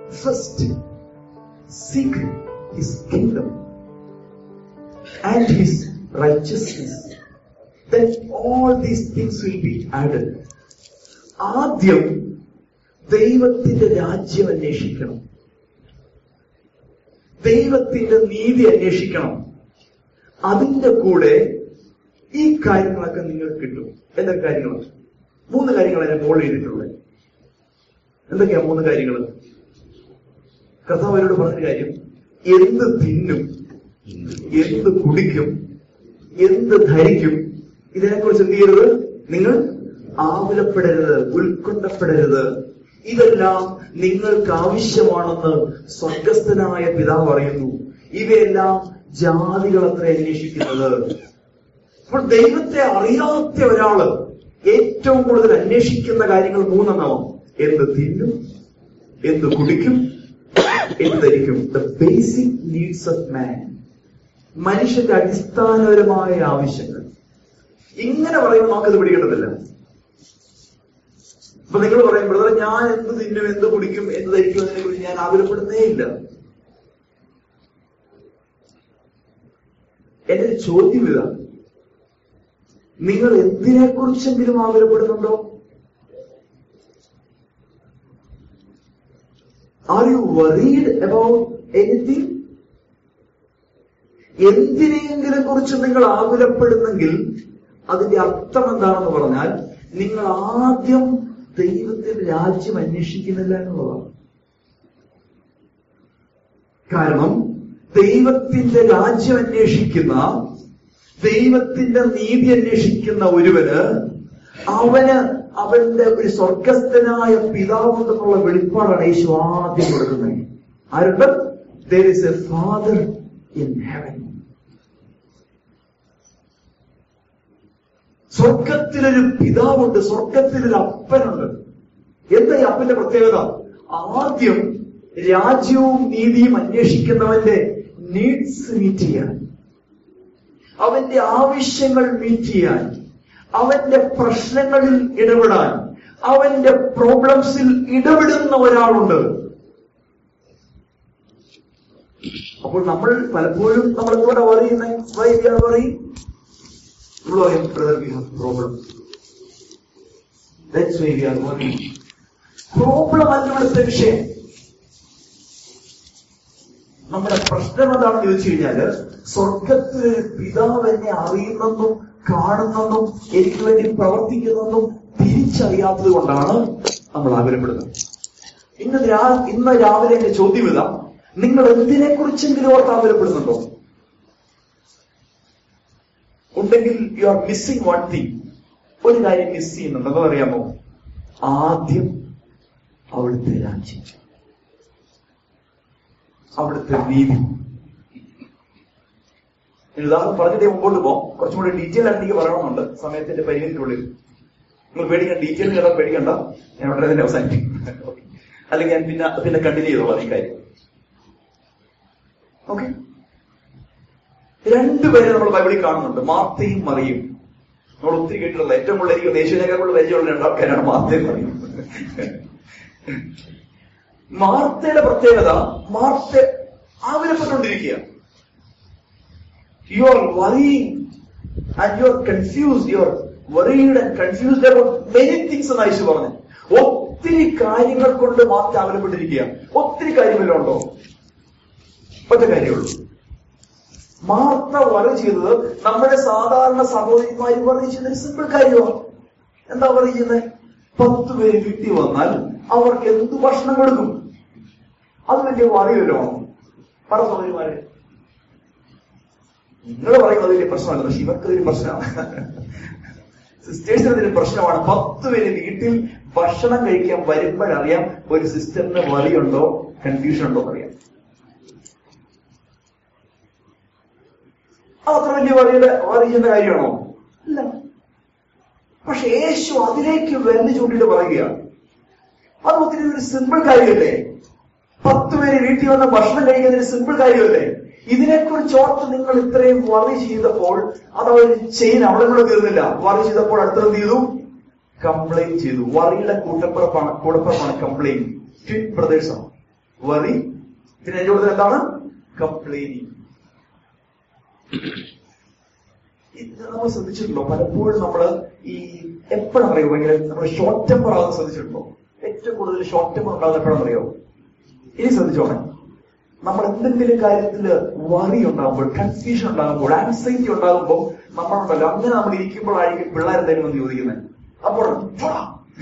First seek his kingdom and his righteousness then all these things will be added. ആദ്യം ദൈവത്തിന്റെ രാജ്യം അന്വേഷിക്കണം ദൈവത്തിന്റെ നീതി അന്വേഷിക്കണം അതിന്റെ കൂടെ ഈ കാര്യങ്ങളൊക്കെ നിങ്ങൾക്ക് കിട്ടും എന്തൊക്കെ കാര്യങ്ങൾ മൂന്ന് കാര്യങ്ങളാണ് ഞാൻ മോൾ ചെയ്തിട്ടുള്ളത് എന്തൊക്കെയാ മൂന്ന് കാര്യങ്ങൾ കർത്താവ് അവരോട് പറഞ്ഞ കാര്യം എന്ത് തിന്നും എന്ത് കുടിക്കും എന്ത് ധരിക്കും ഇതിനെക്കുറിച്ച് എന്ത് ചെയ്യരുത് നിങ്ങൾ ആകുലപ്പെടരുത് ഉത്കണ്ഠപ്പെടരുത് ഇതെല്ലാം നിങ്ങൾക്ക് ആവശ്യമാണെന്ന് സ്വർഗസ്ഥനായ പിതാവ് പറയുന്നു ഇവയെല്ലാം ജാതികൾ അത്ര അന്വേഷിക്കുന്നത് അപ്പോൾ ദൈവത്തെ അറിയാത്ത ഒരാള് ഏറ്റവും കൂടുതൽ അന്വേഷിക്കുന്ന കാര്യങ്ങൾ മൂന്നെണ്ണമാവും എന്ത് തിന്നും എന്ത് കുടിക്കും എന്ത് ധരിക്കും the basic needs of man മനുഷ്യന്റെ അടിസ്ഥാനപരമായ ആവശ്യങ്ങൾ ഇങ്ങനെ പറയുമ്പോൾ നമുക്കത് പിടികിട്ടത്തില്ല അപ്പൊ നിങ്ങൾ പറയും ബ്രദർ ഞാൻ എന്ത് തിന്നും എന്ത് കുടിക്കും എന്ത് ധരിക്കും എന്നതിനെ കുറിച്ച് ഞാൻ ആകുലപ്പെടുന്നേ ഇല്ല എന്റെ ഒരു ചോദ്യം ഇതാ നിങ്ങൾ എന്തിനെ കുറിച്ചെങ്കിലും ആകുലപ്പെടുന്നുണ്ടോ are you worried about anything എന്തിനെയെങ്കിലും കുറിച്ച് നിങ്ങൾ ആകുലപ്പെടുന്നെങ്കിൽ അതിന്റെ അർത്ഥം എന്താണെന്ന് പറഞ്ഞാൽ നിങ്ങൾ ആദ്യം ദൈവത്തിന്റെ രാജ്യം അന്വേഷിക്കുന്നില്ല എന്നുള്ളതാണ് കാരണം ദൈവത്തിന്റെ രാജ്യം അന്വേഷിക്കുന്ന ദൈവത്തിന്റെ നീതി അന്വേഷിക്കുന്ന ഒരുവന് അവന് അവന്റെ ഒരു സ്വർഗസ്ഥനായ പിതാവുണ്ടെന്നുള്ള വെളിപ്പാടാണ് യേശു ആദ്യം കൊടുക്കുന്നത് ആരുണ്ട് there is a father in heaven സ്വർഗത്തിലൊരു പിതാവുണ്ട് സ്വർഗത്തിലൊരു അപ്പനുണ്ട് എന്താ ഈ അപ്പന്റെ പ്രത്യേകത ആദ്യം രാജ്യവും നീതിയും അന്വേഷിക്കുന്നവന്റെ നീഡ്സ് മീറ്റ് ചെയ്യാൻ അവന്റെ ആവശ്യങ്ങൾ മീറ്റ് ചെയ്യാൻ അവന്റെ പ്രശ്നങ്ങളിൽ ഇടപെടാൻ അവന്റെ പ്രോബ്ലംസിൽ ഇടപെടുന്ന ഒരാളുണ്ട് അപ്പോൾ നമ്മൾ പലപ്പോഴും നമ്മൾ എന്തുകൊണ്ടാ പറയുന്നത് വൈദ്യ പറയും നമ്മൾ പറയും brother we have problem that's why we are working problem അല്ല ഇവിടുത്തെ വിഷയം നമ്മുടെ പ്രശ്നം എന്താണെന്ന് ചോദിച്ചു കഴിഞ്ഞാല് സ്വർഗത്തിലൊരു പിതാവ് എന്നെ അറിയുന്നെന്നും കാണുന്നെന്നും എനിക്ക് വേണ്ടി പ്രവർത്തിക്കുന്നെന്നും തിരിച്ചറിയാത്തത് കൊണ്ടാണ് നമ്മൾ ആഗ്രഹപ്പെടുന്നത് ഇന്ന് രാ- ഇന്ന് രാവിലെ എന്റെ ചോദ്യം ഇതാ നിങ്ങൾ എന്തിനെ കുറിച്ചെങ്കിലും ഓർത്ത് ആഗ്രഹപ്പെടുന്നുണ്ടോ ഉണ്ടെങ്കിൽ you are missing one thing ഒരു കാര്യം മിസ് ചെയ്യുന്നുണ്ട് എന്താ അറിയാമോ ആദ്യം അവിടുത്തെ രാജ്യം അവിടുത്തെ നീതി ഇനി ഉദാഹരണം പറഞ്ഞിട്ട് മുമ്പോട്ട് പോകാം കുറച്ചും കൂടി ഡീറ്റെയിൽ ആയിട്ട് എനിക്ക് പറയണമെന്നുണ്ട് സമയത്തിന്റെ പരിമിതിക്കുള്ളിൽ നിങ്ങൾ പേടിക്കണ്ട ഡീറ്റെയിൽ കേട്ടാൽ പേടിക്കണ്ട ഞാൻ ഉടനെ തന്നെ അവസാനിപ്പിക്കും Okay. അല്ലെങ്കിൽ ഞാൻ പിന്നെ പിന്നെ കണ്ടിന്യൂ ചെയ്തോളാം ഈ കാര്യം ഓക്കെ രണ്ടുപേരെ നമ്മൾ ബൈബിളിൽ കാണുന്നുണ്ട് മാർത്തയും മറിയും നമ്മൾ ഒത്തിരി കേട്ടിട്ടുള്ള ഏറ്റവും കൂടുതൽ എനിക്ക് ദേശീയനേക്കാൾ പരിചയമുള്ള രണ്ടാൾക്കാരാണ് മാർത്തയും മറിയും മാർത്തയുടെ പ്രത്യേകത മാർത്ത ആവിലപ്പെട്ടുകൊണ്ടിരിക്കുക you are worrying and you are confused you are worried and confused about many things എന്ന് ഐശു പറഞ്ഞു ഒത്തിരി കാര്യങ്ങൾ കൊണ്ട് മാർത്ത ആവിലപ്പെട്ടിരിക്കുക ഒത്തിരി കാര്യമെല്ലാം ഉണ്ടോ ഒറ്റ കാര്യമുള്ളൂ മാർത്ത വറി ചെയ്തത് നമ്മുടെ സാധാരണ സഹോദരിമാര് വറി ചെയ്യുന്നൊരു സിമ്പിൾ കാര്യമാണ് എന്താ വറി ചെയ്യുന്നത് പത്ത് പേര് വീട്ടിൽ വന്നാൽ അവർക്ക് എന്ത് ഭക്ഷണം കൊടുക്കും അത് വലിയ വറിയല്ലോ പറ സഹോദരിമാരെ നിങ്ങൾ പറയുന്നത് വലിയ പ്രശ്നമല്ല പക്ഷെ ഇവർക്ക് ഒരു പ്രശ്നമാണ് സിസ്റ്റേഴ്സിന് ഇതൊരു പ്രശ്നമാണ് പത്ത് പേര് വീട്ടിൽ ഭക്ഷണം കഴിക്കാൻ വരുമ്പോഴറിയാം ഒരു സിസ്റ്ററിന് വറിയുണ്ടോ കൺഫ്യൂഷൻ ഉണ്ടോ എന്നറിയാം അത് അത്ര വലിയ വറിയുടെ വറിയുന്ന കാര്യമാണോ അല്ല പക്ഷെ യേശു അതിലേക്ക് വെല്ല് ചൂണ്ടിട്ട് പറയുകയാണ് അത് ഒത്തിരി ഒരു സിമ്പിൾ കാര്യമല്ലേ പത്ത് പേര് വീട്ടിൽ വന്ന് ഭക്ഷണം കഴിക്കുന്ന ഒരു സിമ്പിൾ കാര്യമല്ലേ ഇതിനെക്കുറിച്ച് ഓർത്ത് നിങ്ങൾ ഇത്രയും വറി ചെയ്തപ്പോൾ അത് അവർ ചെയിൻ അവിടെ കൂടെ തീർന്നില്ല വറി ചെയ്തപ്പോൾ അടുത്തത് എന്ത് ചെയ്തു കംപ്ലൈന്റ് ചെയ്തു വറിയുടെ കൂട്ടപ്പുറപ്പാണ് കൂടപ്പുറപ്പാണ് കംപ്ലൈന്റ് ട്വിൻ ബ്രദേഴ്സാണ് വറി പിന്നെ എന്റെ കൂടുതൽ എന്താണ് കംപ്ലൈനിങ് ഇത് നമ്മൾ ശ്രദ്ധിച്ചിട്ടുണ്ടോ പലപ്പോഴും നമ്മള് ഈ എപ്പോഴാണ് അറിയോ ഭയങ്കര നമ്മൾ ഷോർട്ട് ടെമ്പർ ആകുന്ന ശ്രദ്ധിച്ചിട്ടുണ്ടോ ഏറ്റവും കൂടുതൽ ഷോർട്ട് ടെമ്പർ ഉണ്ടാകുന്ന എപ്പോഴാണെന്ന് അറിയോ ഇനി ശ്രദ്ധിച്ചോണേ നമ്മൾ എന്തെങ്കിലും കാര്യത്തിൽ വറി ഉണ്ടാകുമ്പോൾ കൺഫ്യൂഷൻ ഉണ്ടാകുമ്പോൾ ആൻസൈറ്റി ഉണ്ടാകുമ്പോൾ നമ്മളുണ്ടല്ലോ അങ്ങനെ നമ്മൾ ഇരിക്കുമ്പോഴായിരിക്കും പിള്ളേർ എന്തെങ്കിലും വന്ന് ചോദിക്കുന്നത് അപ്പോൾ "പോടാ."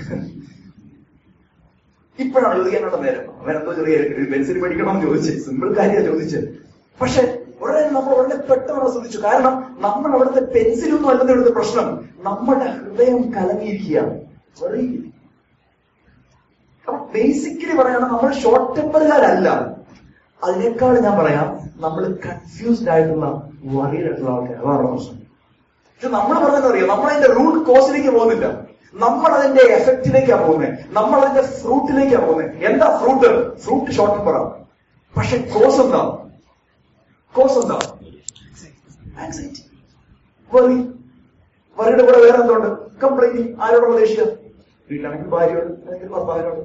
ഇപ്പോഴാണ് ചോദിക്കാനുള്ള നേരം അവനെന്തോ ചെറിയ ഒരു പെൻസിൽ പഠിക്കണമെന്ന് ചോദിച്ചു സിമ്പിൾ കാര്യമാണ് ചോദിച്ചത് പക്ഷെ ഉടനെ നമ്മൾ ഉടനെ പെട്ടെന്ന് ശ്രദ്ധിച്ചു കാരണം നമ്മൾ അവിടുത്തെ പെൻസിലൊന്നും അല്ലെന്ന് ഇവിടുത്തെ പ്രശ്നം നമ്മുടെ ഹൃദയം കലങ്ങിയിരിക്കുകയാണ് വെറി അപ്പൊ ബേസിക്കലി പറയണം നമ്മൾ ഷോർട്ട് ടെമ്പറുകാരല്ല അതിനേക്കാൾ ഞാൻ പറയാം നമ്മൾ കൺഫ്യൂസ്ഡ് ആയിട്ടുള്ള വറീഡ് ആയിട്ടുള്ള ആൾക്കാർ അതാണ് പ്രശ്നം പക്ഷെ നമ്മൾ പറയുന്നത് അറിയാം നമ്മൾ അതിന്റെ റൂട്ട് കോസിലേക്ക് പോകുന്നില്ല നമ്മൾ അതിന്റെ എഫക്റ്റിലേക്കാണ് പോകുന്നത് നമ്മൾ അതിന്റെ ഫ്രൂട്ടിലേക്കാണ് പോകുന്നത് എന്താ ഫ്രൂട്ട് ഫ്രൂട്ട് ഷോർട്ട് ടെമ്പറാണ് പക്ഷെ കോസ് എന്താ കോസ് എന്താ ആൻസൈറ്റി വറി വറിയുടെ കൂടെ വേറെ എന്തുണ്ട് കംപ്ലൈന്റ് ആരോടുള്ള ദേഷ്യം വീട്ടിലാണെങ്കിൽ ഭാര്യയോട് അല്ലെങ്കിൽ ഭർത്താവിനോട്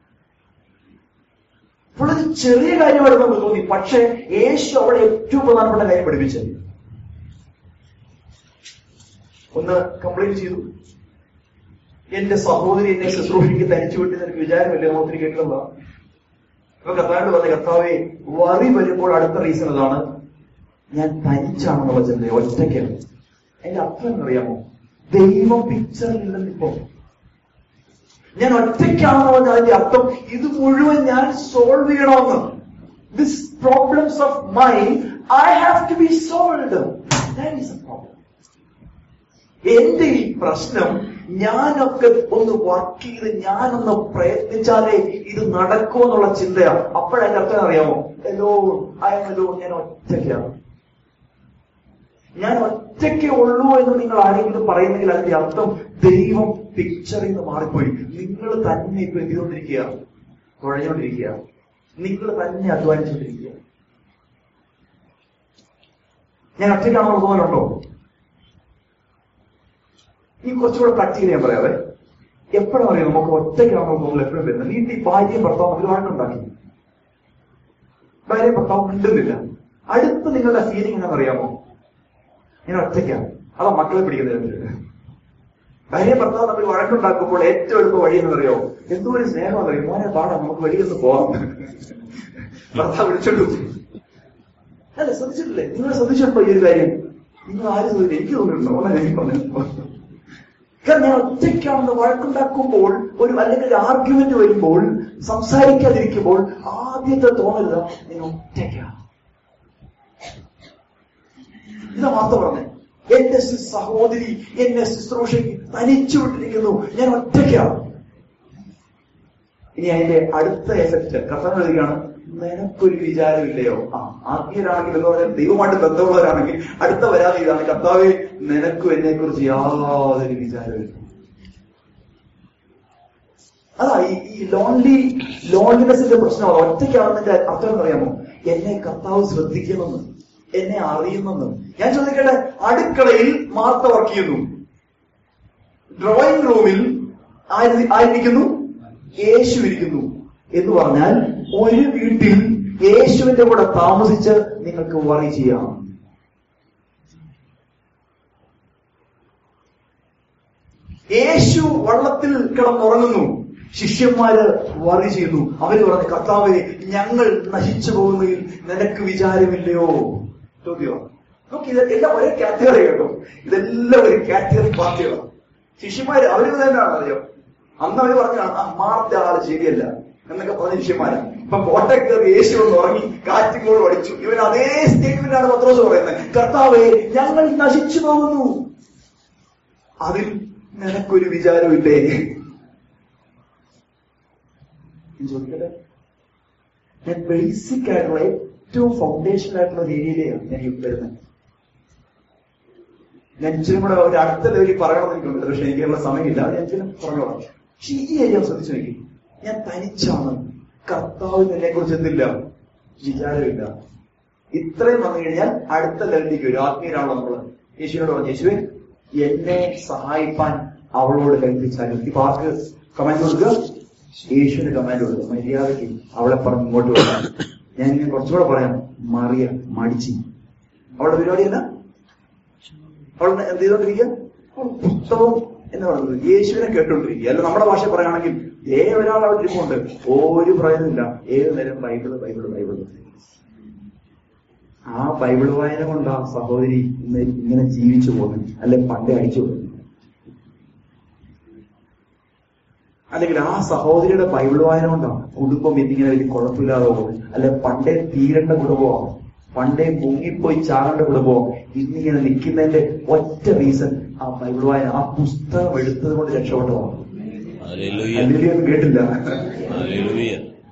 വളരെ ചെറിയ കാര്യമായിട്ട് നമുക്ക് തോന്നി പക്ഷേ യേശു അവിടെ ഏറ്റവും പ്രധാനപ്പെട്ട കാര്യം പഠിപ്പിച്ചത് ഒന്ന് കംപ്ലൈന്റ് ചെയ്തു എന്റെ സഹോദരി എന്നെ ശുശ്രൂഷയ്ക്ക് തനിച്ചു വിട്ട് എനിക്ക് വിചാരമില്ല ഒത്തിരി കേട്ടിട്ടുള്ള അപ്പൊ കർത്താവിനോട് പറഞ്ഞ കർത്താവെ വറി വരുമ്പോൾ അടുത്ത റീസൺ അതാണ് ഞാൻ തനിച്ചാണെന്നുള്ള ചിന്ത ഒറ്റയ്ക്കാണ് അതിന്റെ അർത്ഥം എന്നറിയാമോ ദൈവം പിക്ചറിലില്ലെന്നിപ്പോ ഞാൻ ഒറ്റയ്ക്കാണെന്ന് പറഞ്ഞാൽ അതിന്റെ അർത്ഥം ഇത് മുഴുവൻ ഞാൻ സോൾവ് ചെയ്യണമെന്ന് this problems of mind I have to be solve that is a problem എന്റെ ഈ പ്രശ്നം ഞാനൊക്കെ ഒന്ന് വർക്ക് ചെയ്ത് ഞാനൊന്ന് പ്രയത്നിച്ചാലേ ഇത് നടക്കൂ എന്നുള്ള ചിന്തയാ അപ്പോഴതിന്റെ അർത്ഥം അറിയാമോ എല്ലോ അയല്ലോ ഞാൻ ഒറ്റയ്ക്കാണ് ഞാൻ ഒറ്റയ്ക്കേ ഉള്ളൂ എന്ന് നിങ്ങൾ ആരെങ്കിലും പറയുന്നെങ്കിൽ അതിന്റെ അർത്ഥം ദൈവം പിക്ചറിൽ നിന്ന് മാറിപ്പോയി നിങ്ങൾ തന്നെ ഇപ്പൊ എന്ത് ചെയ്തുകൊണ്ടിരിക്കുക കുഴഞ്ഞുകൊണ്ടിരിക്കുക നിങ്ങൾ തന്നെ അധ്വാനിച്ചുകൊണ്ടിരിക്കുക ഞാൻ ഒറ്റയ്ക്കാണോ തോന്നലുണ്ടോ ഈ കുറച്ചുകൂടെ പ്രാക്ടിക്കൽ ഞാൻ പറയാവേ എപ്പോഴും അറിയാം നമുക്ക് ഒറ്റയ്ക്കാണോ തോന്നുന്നത് എപ്പോഴും വരുന്നത് വീട്ടിൽ ഭാര്യയും ഭർത്താവും ഒരു വഴക്കുണ്ടാക്കി ഭാര്യയും ഭർത്താവും മിണ്ടുന്നില്ല അടുത്ത് നിങ്ങളുടെ ഫീലിംഗ് എന്താണെന്ന് അറിയാമോ ഞാൻ ഒറ്റയ്ക്കാണ് അതാ മക്കളെ പിടിക്കുന്നില്ല ഭാര്യ ഭർത്താവ് തമ്മിൽ വഴക്കുണ്ടാക്കുമ്പോൾ ഏറ്റവും എളുപ്പ വഴി എന്നറിയോ എന്തോ ഒരു സ്നേഹം അറിയും മോനെ പാടാം നമുക്ക് വെളിയൊന്ന് പോവാം ഭർത്താവ് വിളിച്ചോണ്ടു അല്ല ശ്രദ്ധിച്ചിട്ടില്ലേ നിങ്ങൾ ശ്രദ്ധിച്ചിട്ടുണ്ടോ ഈ ഒരു കാര്യം നിങ്ങൾ ആരും ശ്രദ്ധിച്ചില്ല എനിക്ക് തോന്നിയിട്ടുണ്ടോ ഓളെ എനിക്ക് പറഞ്ഞു കാരണം ഞാൻ ഒറ്റയ്ക്കാണെന്ന് വഴക്കുണ്ടാക്കുമ്പോൾ ഒരു അല്ലെങ്കിൽ ഒരു ആർഗ്യുമെന്റ് വരുമ്പോൾ സംസാരിക്കാതിരിക്കുമ്പോൾ ആദ്യത്തെ തോന്നരുത് നിങ്ങൾ ഒറ്റയ്ക്കാണ് ഇതാ വാർത്ത പറഞ്ഞേ എന്റെ സി- സഹോദരി എന്നെ ശുശ്രൂഷയ്ക്ക് തനിച്ചു വിട്ടിരിക്കുന്നു ഞാൻ ഒറ്റയ്ക്കാണ് ഇനി അതിന്റെ അടുത്ത എഫക്ട് കർത്താവ് എഴുതുകയാണ് നിനക്കൊരു വിചാരമില്ലയോ ആ ആത്മീയരാണെങ്കിൽ എന്ന് പറഞ്ഞാൽ ദൈവമായിട്ട് ബന്ധമുള്ളവരാണെങ്കിൽ അടുത്ത വരാതെ ഇതാണ് കർത്താവെ നിനക്കും എന്നെ കുറിച്ച് യാതൊരു വിചാരമില്ല അതാ ഈ ഈ ലോൺലി ലോൺലിനെസിന്റെ പ്രശ്നമാണ് ഒറ്റയ്ക്കാണെന്നതിന്റെ അർത്ഥം എന്നറിയാമോ എന്നെ കർത്താവ് ശ്രദ്ധിക്കുന്നെന്ന് എന്നെ അറിയുന്നെന്ന് ഞാൻ ചോദിക്കട്ടെ അടുക്കളയിൽ മാർത്ത വർക്ക് ചെയ്യുന്നു ഡ്രോയിങ് റൂമിൽ ആര് ആയിരിക്കുന്നു യേശു ഇരിക്കുന്നു എന്ന് പറഞ്ഞാൽ ഒരു വീട്ടിൽ യേശുവിന്റെ കൂടെ താമസിച്ച് നിങ്ങൾക്ക് വറി ചെയ്യാം യേശു വള്ളത്തിൽ കിടന്നുറങ്ങുന്നു ശിഷ്യന്മാര് വറി ചെയ്യുന്നു അവര് പറഞ്ഞു കർത്താവെ ഞങ്ങൾ നശിച്ചു പോകുന്നതിൽ നിനക്ക് വിചാരമില്ലയോ ചോദ്യം നോക്കി ഇത് എല്ലാം ഒരേ കാറ്റഗറി കേട്ടോ ഇതെല്ലാം ഒരു കാറ്റഗറി പാർട്ടികളാണ് ശിഷ്യന്മാര് അവര് തന്നെയാണ് അറിയോ അന്ന് അവര് പറഞ്ഞാണ് ആ മാർത്ത ആള് ശരിയല്ല എന്നൊക്കെ പറഞ്ഞ ശിഷ്യന്മാര് ഇപ്പൊ കോട്ടയം കയറി യേശു ഒന്ന് ഉറങ്ങി കാറ്റിങ്ങോട് പഠിച്ചു ഇവൻ അതേ സ്റ്റേറ്റ്മെന്റ് ആണ് പത്രോസ് പറയുന്നത് കർത്താവെ ഞങ്ങൾ നശിച്ചു പോകുന്നു അതിൽ നിനക്കൊരു വിചാരമില്ലേ ഞാൻ ചോദിക്കട്ടെ ഞാൻ ബേസിക് ആയിട്ടുള്ള ഏറ്റവും ഫൗണ്ടേഷണൽ ആയിട്ടുള്ള ഒരു ഏരിയയിലാണ് ഞാൻ ഈ വരുന്നത് ഞാൻ ഇച്ചിരി കൂടെ ഒരു അടുത്ത ലെവലിൽ പറയണമെന്ന് എനിക്കുണ്ട് പക്ഷെ എനിക്കുള്ള സമയമില്ല അത് ഞാൻ ഇച്ചിരി പറഞ്ഞോളാം പക്ഷെ ഈ ഏരിയ ശ്രദ്ധിച്ചു നോക്കി ഞാൻ തനിച്ചാണ് കർത്താവിന് എന്നെ കുറിച്ച് എന്തില്ല വിചാരമില്ല ഇത്രയും വന്നു കഴിഞ്ഞാൽ അടുത്ത ലെവലിലേക്ക് വരും ആത്മീയരാണല്ലോ നമ്മള് യേശുവിനോട് പറഞ്ഞു യേശുവെ എന്നെ സഹായിപ്പാൻ അവളോട് കൽപ്പിച്ചാലും ഈ വാക്ക് കമന്റ് കൊടുക്കുക യേശുവിന് കമാൻഡ് കൊടുത്തു മര്യാദയ്ക്ക് അവളെ പറഞ്ഞ് ഇങ്ങോട്ട് വരാം ഞാൻ ഇങ്ങനെ കുറച്ചുകൂടെ പറയാം മറിയ മടിച്ചു അവളുടെ പരിപാടി എന്നാ അവൾ എന്ത് ചെയ്തോണ്ടിരിക്കുക അവൾ പുസ്തകം എന്ന് പറയുന്നത് യേശുവിനെ കേട്ടോണ്ടിരിക്കുക അല്ല നമ്മുടെ ഭാഷ പറയുകയാണെങ്കിൽ ഏ ഒരാൾ അവിടെ ഇരിപ്പുണ്ട് ഒരു പ്രയോജനമില്ല ഏത് നേരം ബൈബിള് ബൈബിള് ബൈബിള് ആ ബൈബിൾ വായന കൊണ്ട് ആ സഹോദരി ഇന്ന് ഇങ്ങനെ ജീവിച്ചു പോകുന്നു അല്ലെ പണ്ടേ അടിച്ചു പോകുന്നു അല്ലെങ്കിൽ ആ സഹോദരിയുടെ ബൈബിൾ വായന കൊണ്ടാണ് കുടുംബം ഇന്നിങ്ങനെ വലിയ കുഴപ്പമില്ലാതെ പോകുന്നത് അല്ലെ പണ്ടേ തീരേണ്ട കുടുംബമാണ് പണ്ടേ മുങ്ങിപ്പോയി ചാകേണ്ട കുടുംബം ഇന്നിങ്ങനെ നിൽക്കുന്നതിന്റെ ഒറ്റ റീസൺ ആ ബൈബിൾ വായന ആ പുസ്തകം എടുത്തത് കൊണ്ട് രക്ഷപ്പെട്ടതാണ് ഹല്ലേലൂയ അല്ലെങ്കിൽ ഒന്നും കേട്ടില്ല ഹല്ലേലൂയ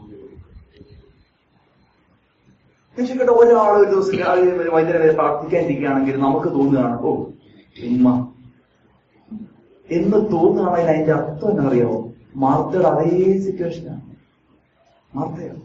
കേട്ടോ ഒരാൾ ഒരു ദിവസം രാവിലെ വൈകുന്നേരം വരെ പ്രാർത്ഥിക്കാനിരിക്കുകയാണെങ്കിൽ നമുക്ക് തോന്നുകയാണ് ഓ ഉമ്മ എന്ന് തോന്നുകയാണെങ്കിൽ അതിന്റെ അർത്ഥം എന്നാ അറിയാമോ മാർത്തയുടെ അതേ സിറ്റുവേഷനാണ് മാർത്തയാണ്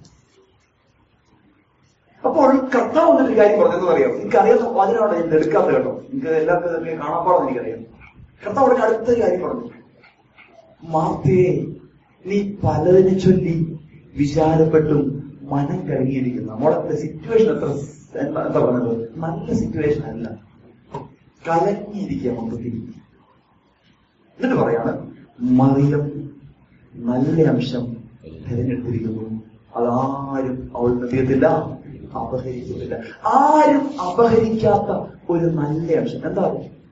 അപ്പോൾ കർത്താവ് എന്നൊരു കാര്യം പറഞ്ഞതെന്ന് അറിയാം എനിക്കറിയാം അതിനാണ് ഞാൻ എടുക്കാത്ത കേട്ടോ എനിക്ക് എല്ലാവർക്കും ഇതൊക്കെ കാണാപ്പാടെന്ന് എനിക്കറിയാം കർത്താവ് അവിടെ അടുത്തൊരു കാര്യം പറഞ്ഞു മാർത്തയെ നീ പലതിനെ ചൊല്ലി വിചാരപ്പെട്ടും മനം കലങ്ങിയിരിക്കുന്നു നമ്മളെ സിറ്റുവേഷൻ എത്ര എന്താ എന്താ പറഞ്ഞത് നല്ല സിറ്റുവേഷൻ അല്ല കലങ്ങിയിരിക്കുക മൊത്തത്തിൽ എന്നിട്ട് പറയാണ് മറിയം നല്ല അംശം തിരഞ്ഞെടുത്തിരിക്കുന്നു അതാരും അവൾ നിർത്തിയത്തില്ല അപഹരിക്കുന്നില്ല ആരും അപഹരിക്കാത്ത ഒരു നല്ല അംശം എന്താ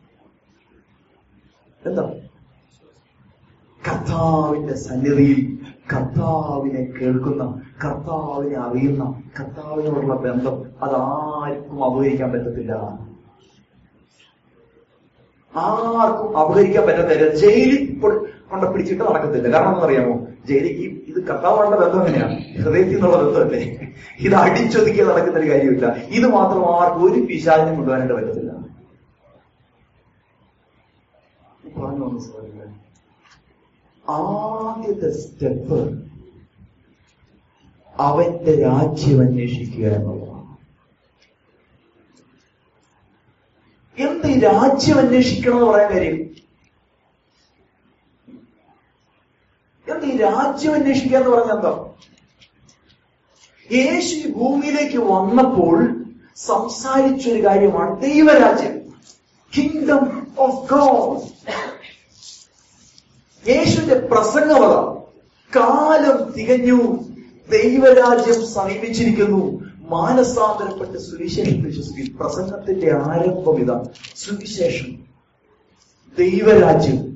എന്താ കർത്താവിന്റെ സന്നിധിയിൽ കർത്താവിനെ കേൾക്കുന്ന കർത്താവിനെ അറിയുന്ന കർത്താവിനോടുള്ള ബന്ധം അതാർക്കും അപഹരിക്കാൻ പറ്റത്തില്ല ആർക്കും അപഹരിക്കാൻ പറ്റത്തില്ല ജയിലിൽ പൊ- കൊണ്ട് പിടിച്ചിട്ട് നടക്കത്തില്ല കാരണം എന്താണെന്നറിയാമോ ജയിലിൽ ഈ ഇത് കർത്താവുള്ള ബന്ധം എങ്ങനെയാണ് ഹൃദയത്തിൽ നിന്നുള്ള ബന്ധമല്ലേ ഇത് അടിച്ചൊതുക്കിയ നടക്കുന്ന ഒരു കാര്യമില്ല ഇത് മാത്രം ആർക്കും ഒരു പിശാചിനും കൊണ്ടുപോകാനായിട്ട് പറ്റത്തില്ല പറഞ്ഞു വന്നു സഹോദരങ്ങളെ ആദ്യത്തെ സ്റ്റെപ്പ് അവന്റെ രാജ്യം അന്വേഷിക്കുക എന്നുള്ളതാണ് എന്ത് ഈ രാജ്യം അന്വേഷിക്കണം എന്ന് പറയാൻ കാര്യം എന്ത് ഈ രാജ്യം അന്വേഷിക്കുക എന്ന് പറഞ്ഞ എന്താ യേശു ഈ ഭൂമിയിലേക്ക് വന്നപ്പോൾ സംസാരിച്ചൊരു കാര്യമാണ് ദൈവരാജ്യം കിങ്ഡം ഓഫ് ഗോഡ് യേശുവിന്റെ പ്രസംഗമത കാലം തികഞ്ഞു ദൈവരാജ്യം സമീപിച്ചിരിക്കുന്നു മാനസാന്തരപ്പെട്ട് സുവിശേഷം വിശ്വസിക്കും പ്രസംഗത്തിന്റെ ആരംഭം ഇതാ സുവിശേഷം ദൈവരാജ്യം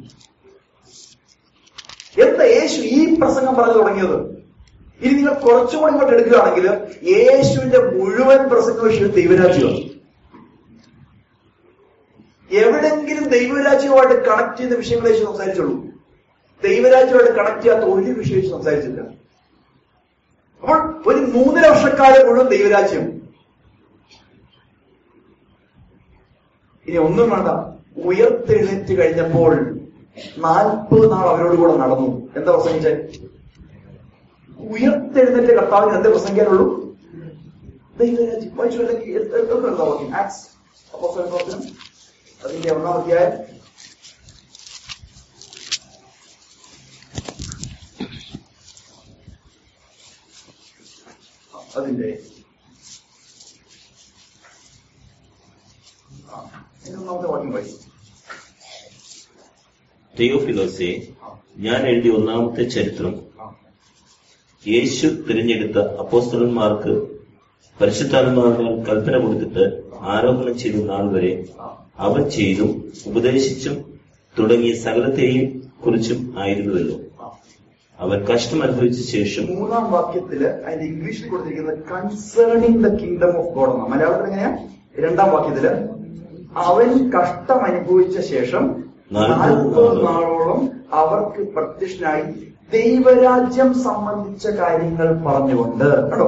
എന്താ യേശു ഈ പ്രസംഗം പറഞ്ഞു തുടങ്ങിയത് ഇനി നിങ്ങൾ കുറച്ചുകൂടി ഇങ്ങോട്ട് എടുക്കുകയാണെങ്കിൽ യേശുവിന്റെ മുഴുവൻ പ്രസംഗ വിഷയം ദൈവരാജ്യമാണ് എവിടെങ്കിലും ദൈവരാജ്യവുമായിട്ട് കണക്ട് ചെയ്ത വിഷയങ്ങൾ യേശു സംസാരിച്ചുള്ളൂ ദൈവരാജ്യമായിട്ട് കണക്ട് ചെയ്യാത്ത ഒരു വിഷയം യേശു സംസാരിച്ചില്ല അപ്പോൾ ഒരു മൂന്നര വർഷക്കാലം മുഴുവൻ ദൈവരാജ്യം ഇനി ഒന്നും വേണ്ട ഉയർത്തെഴുന്നേറ്റ് കഴിഞ്ഞപ്പോൾ നാൽപ്പത് നാൾ അവരോട് കൂടെ നടന്നു എന്താ പ്രസംഗിച്ചേ ഉയർത്തെഴുന്നേറ്റ് കർത്താവിന് എന്ത് പ്രസംഗിക്കാനുള്ളൂ ദൈവരാജ്യം വായിച്ചു അല്ലെങ്കിൽ എ- എ- എത്ര എന്താ വാക്യം ആക്സ് അപ്പോസ്തലൻ പ്രവർത്തനം അതിന്റെ ഒന്നാം അധ്യായം അതിന്റെ ആ, അതിന്റെ ഒന്നാമത്തെ വാക്യം വായിച്ചു തെയോഫിലോസെ ഞാൻ എഴുതിയ ഒന്നാമത്തെ ചരിത്രം ആ യേശു തിരഞ്ഞെടുത്ത അപ്പോസ്തലന്മാർക്ക് പരിശുദ്ധാത്മാവിനാൽ കൽപ്പന കൊടുത്തിട്ട് ആരോപണം ചെയ്ത നാൾ വരെ ആ അവൻ ചെയ്തും ഉപദേശിച്ചും തുടങ്ങിയ സകലത്തെയും കുറിച്ചും ആയിരുന്നുവല്ലോ ആ അവൻ കഷ്ടം അനുഭവിച്ച ശേഷം മൂന്നാം വാക്യത്തില് അതിന്റെ ഇംഗ്ലീഷിൽ കൊടുത്തിരിക്കുന്നത് concerning the kingdom of God എന്ന മലയാളത്തിൽ എങ്ങനെയാ രണ്ടാം വാക്യത്തില് അവൻ കഷ്ടം അനുഭവിച്ച ശേഷം നാൽപ്പത് നാൽപ്പത് നാളോളം അവർക്ക് പ്രത്യക്ഷനായി ദൈവരാജ്യം സംബന്ധിച്ച കാര്യങ്ങൾ പറഞ്ഞുകൊണ്ട് കേട്ടോ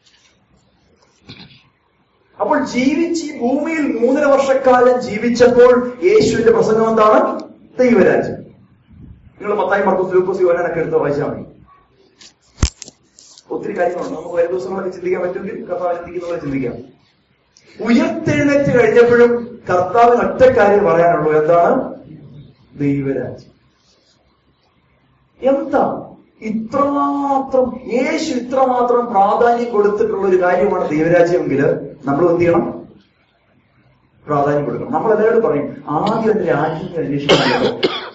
അപ്പോൾ ജീവിച്ച് ഈ ഭൂമിയിൽ മൂന്നര വർഷക്കാലം ജീവിച്ചപ്പോൾ യേശുവിന്റെ പ്രസംഗം എന്താണ് ദൈവരാജ്യം നിങ്ങൾ മത്തായി മർക്കോസ് ലൂക്കോസ് യോനാനൊക്കെ എടുത്ത് വായിച്ചാൽ മതി ഒത്തിരി കാര്യങ്ങളുണ്ട് നമുക്ക് വരും ദിവസങ്ങളൊക്കെ ചിന്തിക്കാൻ പറ്റുമെങ്കിൽ കർത്താവ് ചിന്തിക്കുന്ന പോലെ ചിന്തിക്കാം ഉയർത്തെഴുന്നേറ്റ് കഴിഞ്ഞപ്പോഴും കർത്താവിന് ഒറ്റ കാര്യം പറയാനുള്ളൂ എന്താണ് ദൈവരാജ്യം എന്താ ഇത്രമാത്രം യേശു ഇത്രമാത്രം പ്രാധാന്യം കൊടുത്തിട്ടുള്ള ഒരു കാര്യമാണ് ദൈവരാജ്യമെങ്കിൽ നമ്മൾ എന്ത് ചെയ്യണം പ്രാധാന്യം കൊടുക്കണം നമ്മൾ എല്ലാവരും പറയും ആദ്യം എന്റെ രാജ്യത്തെ അന്വേഷിക്കണം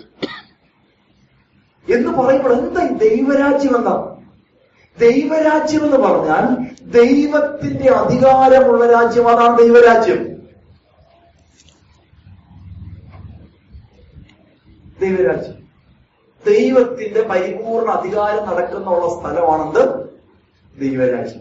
എന്ന് പറയുമ്പോൾ എന്താ ഈ ദൈവരാജ്യം എന്താ ദൈവരാജ്യം എന്ന് പറഞ്ഞാൽ ദൈവത്തിന്റെ അധികാരമുള്ള രാജ്യം അതാണ് ദൈവരാജ്യം ദൈവരാജ്യം ദൈവത്തിന്റെ പരിപൂർണ അധികാരം നടക്കുന്നുള്ള സ്ഥലമാണെന്ത് ദൈവരാജ്യം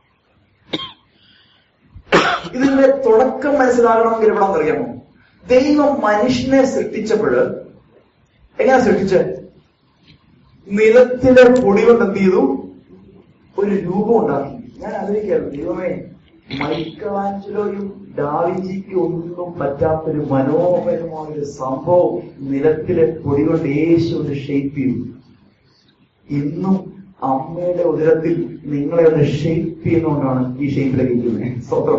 ഇതിന്റെ തുടക്കം മനസ്സിലാകണമെങ്കിൽ എവിടെ അറിയാമോ ദൈവം മനുഷ്യനെ സൃഷ്ടിച്ചപ്പോൾ എങ്ങനെ സൃഷ്ടിച്ചത് നിലത്തിലെ പൊടി കൊണ്ട് എന്ത് ചെയ്തു ഒരു രൂപം ഉണ്ടാക്കി ഞാൻ ആലോചിക്കായിരുന്നു ദൈവമേ മൈക്കലാഞ്ചലോയും ഡാവിഞ്ചിക്കും ഒന്നും പറ്റാത്തൊരു മനോഹരമായ ഒരു സംഭവം നിലത്തിലെ പൊടി കൊണ്ട് യേശു ഒന്ന് ഷേപ്പ് ചെയ്തു ഇന്നും അമ്മയുടെ ഉദരത്തിൽ നിങ്ങളെ ഒന്ന് ഷേപ്പ് ചെയ്യുന്നതുകൊണ്ടാണ് ഈ ഷേപ്പിലേക്ക് ഇരിക്കുന്നത് സ്വന്തം